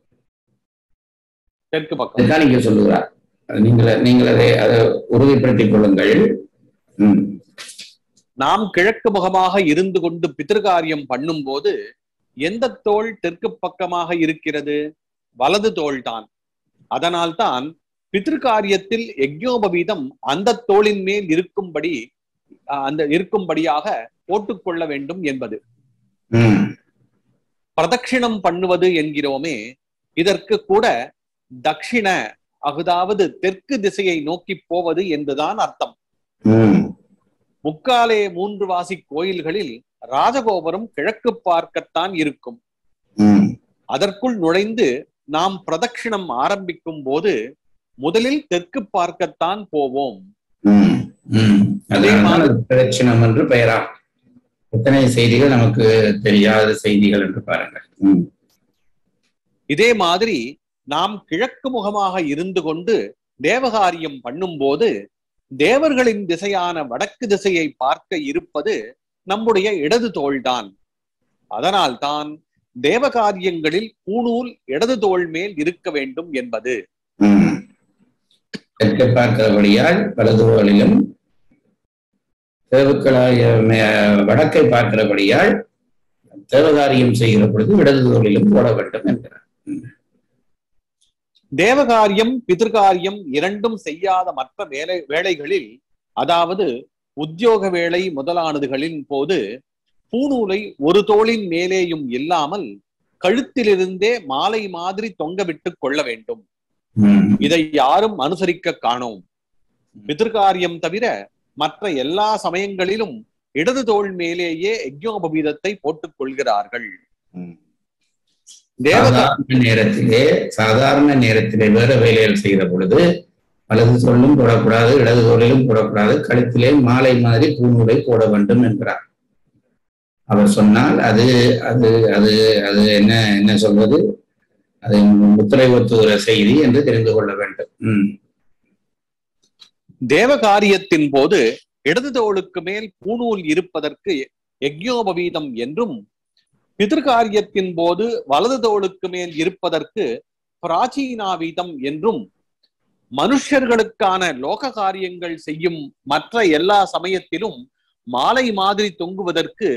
தெற்கு பக்கம் அதுதான் நீங்க சொல்லுகிறார் அது நீங்கள் நீங்கள் அதை அதை உறுதிப்படுத்திக் கொள்ளுங்கள் ம், நாம் கிழக்கு முகமாக இருந்து கொண்டு பித்ருகாரியம் பண்ணும்போது எந்த தோள் தெற்கு பக்கமாக இருக்கிறது வலது தோள் தான் அதனால்தான் பித்ருகாரியத்தில் யஜ்ஞோபவீதம் அந்த தோளின் மேல் இருக்கும்படி அஹ், அந்த இருக்கும்படியாக போட்டுக்கொள்ள வேண்டும் என்பது ம், பிரதட்சிணம் பண்ணுவது என்கிறோமே இதற்கு கூட தட்சிண அதாவது தெற்கு திசையை நோக்கி போவது என்றுதான் அர்த்தம் ம், முக்காலே மூன்று வாசி கோயில்களில் ராஜகோபுரம் கிழக்கு பார்க்கத்தான் இருக்கும் ம், அதற்குள் நுழைந்து நாம் பிரதட்சிணம் ஆரம்பிக்கும் போது முதலில் தெற்கு பார்க்கத்தான் போவோம் ம், ம். அதே அதனால்தான் மாதிரி- அது பிரதட்சிணம் என்று பெயராம் எத்தனை செய்திகள் நமக்கு தெரியாத செய்திகள் என்று பாருங்கள் ம், இதே மாதிரி நாம் கிழக்கு முகமாக இருந்து கொண்டு தேவகாரியம் பண்ணும்போது தேவர்களின் திசையான வடக்கு திசையை பார்க்க இருப்பது நம்முடைய இடது தோள்தான் அதனால்தான் தேவகாரியங்களில் பூணூல் இடது தோள் மேல் இருக்க வேண்டும் என்பது ம். தெற்கை பார்க்கிறபடியால் வலது தோளிலும் தேவக்களாய மே- வடக்கை பார்க்கிறபடியால் தேவகாரியம் செய்கிற பொழுது இடது தோளிலும் போட வேண்டும் என்கிறார் தேவகாரியம் பிதிர்காரியம் இரண்டும் செய்யாத மற்ற வேலை வேலைகளில் அதாவது உத்தியோக வேலை முதலானதுகளின் போது பூணூலை ஒரு தோளின் மேலேயும் இல்லாமல் கழுத்திலிருந்தே மாலை மாதிரி தொங்க விட்டுக் கொள்ள வேண்டும் ம். இதை யாரும் அனுசரிக்க காணோம் பிதிர்காரியம் தவிர மற்ற எல்லா சமயங்களிலும் இடது தோள் மேலேயே யஜ்ஞோபவீதத்தை போட்டுக் கொள்கிறார்கள் ம். தேவதா சாதாரண நேரத்திலே சாதாரண நேரத்திலே வேற வேலைகள் செய்த பொழுது வலது சொல்லும் போடக்கூடாது இடது தோளிலும் போடக்கூடாது கழுத்திலே மாலை மாதிரி பூநூலை போட வேண்டும் என்கிறார் அவர் சொன்னால் அது அது அது அது என்ன என்ன சொல்வது அது முத்திரை ஒத்துகிற செய்தி என்று தெரிந்து கொள்ள வேண்டும் உம் தேவ காரியத்தின் போது இடது தோளுக்கு மேல் பூணூல் இருப்பதற்கு யக்ஞோபவீதம் என்றும் பிதிர்காரியத்தின் போது வலது தோளுக்கு மேல் இருப்பதற்கு பிராச்சீனாவீதம் என்றும் மனுஷர்களுக்கான லோக காரியங்கள் செய்யும் மற்ற எல்லா சமயத்திலும் மாலை மாதிரி தொங்குவதற்கு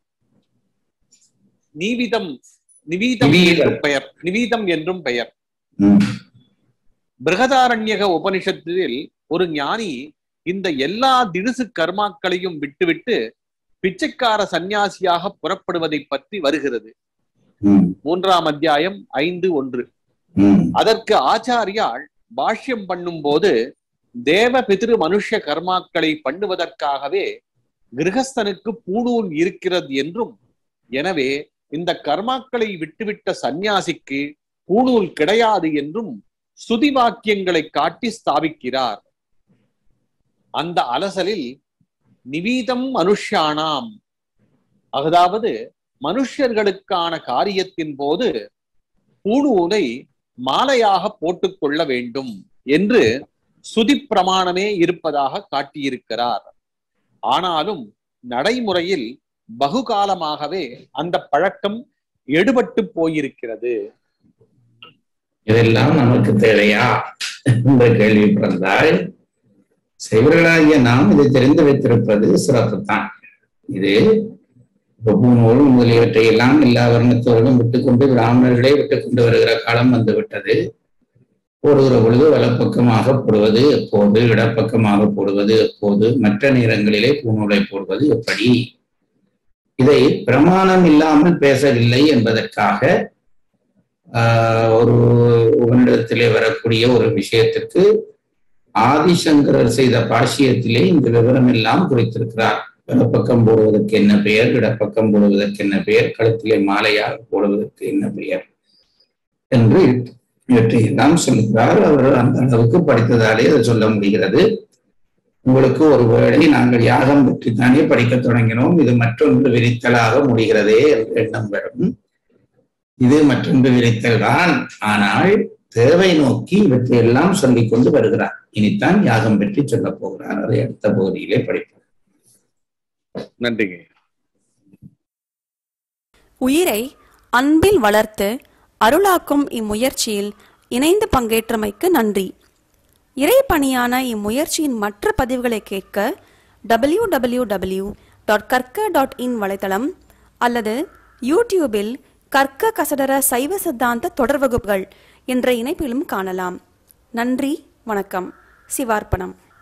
நீவிதம் நிவீதம் நிவீதம். என்றும் பெயர் நிவீதம் என்றும் பெயர் உம் பிருகதாரண்யக உபனிஷத்தில் ஒரு ஞானி இந்த எல்லா திடுசு கர்மாக்களையும் விட்டுவிட்டு பிச்சைக்கார சந்நியாசியாக புறப்படுவதை பற்றி வருகிறது உம் மூன்றாம் அத்தியாயம் ஐந்து ஒன்று உம் அதற்கு ஆச்சாரியால் பாஷ்யம் பண்ணும்போது தேவ பிதிரு மனுஷ கர்மாக்களை பண்ணுவதற்காகவே கிரகஸ்தனுக்கு பூணூல் இருக்கிறது என்றும் எனவே இந்த கர்மாக்களை விட்டுவிட்ட சந்நியாசிக்கு பூணூல் கிடையாது என்றும் சுதி வாக்கியங்களை காட்டி ஸ்தாபிக்கிறார் அந்த அலசலில் நிவீதம் மனுஷானாம் அதாவது மனுஷர்களுக்கான காரியத்தின் போது பூணூலை மாலையாக போட்டுக்கொள்ள வேண்டும் என்று சுதி பிரமாணமே இருப்பதாக காட்டியிருக்கிறார் ஆனாலும் நடைமுறையில் பகுகாலமாகவே அந்த பழக்கம் எடுபட்டு போயிருக்கிறது இதெல்லாம் நமக்கு தேவையா என்ற கேள்வி பிறந்தால் செய்வர்களாகிய நாம் இதை தெரிந்து வைத்திருப்பது சிறப்புத்தான் இது பூநூல் முதலியவற்றை எல்லாம் எல்லா வர்ணத்தோடும் விட்டுக்கொண்டு பிராமணர்களே விட்டுக்கொண்டு வருகிற காலம் வந்து விட்டது போடுகிற பொழுது வலப்பக்கமாக போடுவது எப்போது இடப்பக்கமாக போடுவது எப்போது மற்ற நேரங்களிலே பூநூலை போடுவது எப்படி இதை பிரமாணம் இல்லாமல் பேசவில்லை என்பதற்காக ஆஹ் ஒரு உபனிடத்திலே வரக்கூடிய ஒரு விஷயத்திற்கு ஆதிசங்கரர் செய்த பாஷ்யத்திலே இந்த விவரம் எல்லாம் குறித்திருக்கிறார் வலப்பக்கம் போடுவதற்கு என்ன பெயர் இடப்பக்கம் போடுவதற்கு என்ன பெயர் கழுத்திலே மாலையாக போடுவதற்கு என்ன பெயர் என்று இவற்றையெல்லாம் சொல்லுகிறார் அவர் அந்த அளவுக்கு படித்ததாலே அதை சொல்ல முடிகிறது உங்களுக்கு ஒருவேளை நாங்கள் யாகம் பற்றித்தானே படிக்க தொடங்கினோம் இது மற்றொன்று விரித்தலாக முடிகிறதே என்ற எண்ணம் வரும் இது மற்றொன்று விரித்தல் தான் ஆனால் தேவை நோக்கி இவற்றையெல்லாம் சொல்லிக் கொண்டு வருகிறார் இனித்தான் யாகம் பற்றி சொல்லப் போகிறார் அதை அடுத்த பகுதியிலே படிப்போம் நன்றிங்க உயிரை அன்பில் வளர்த்து அருளாக்கும் இம்முயற்சியில் இணைந்து பங்கேற்றமைக்கு நன்றி இறைப்பணியான இம்முயற்சியின் மற்ற பதிவுகளை கேட்க டபிள்யூ டபிள்யூ டபிள்யூ டாட் கற்க டாட் இன் வலைத்தளம் அல்லது யூடியூபில் கற்க கசடர சைவ சித்தாந்த தொடர் வகுப்புகள் என்ற இணைப்பிலும் காணலாம் நன்றி வணக்கம் சிவார்ப்பணம்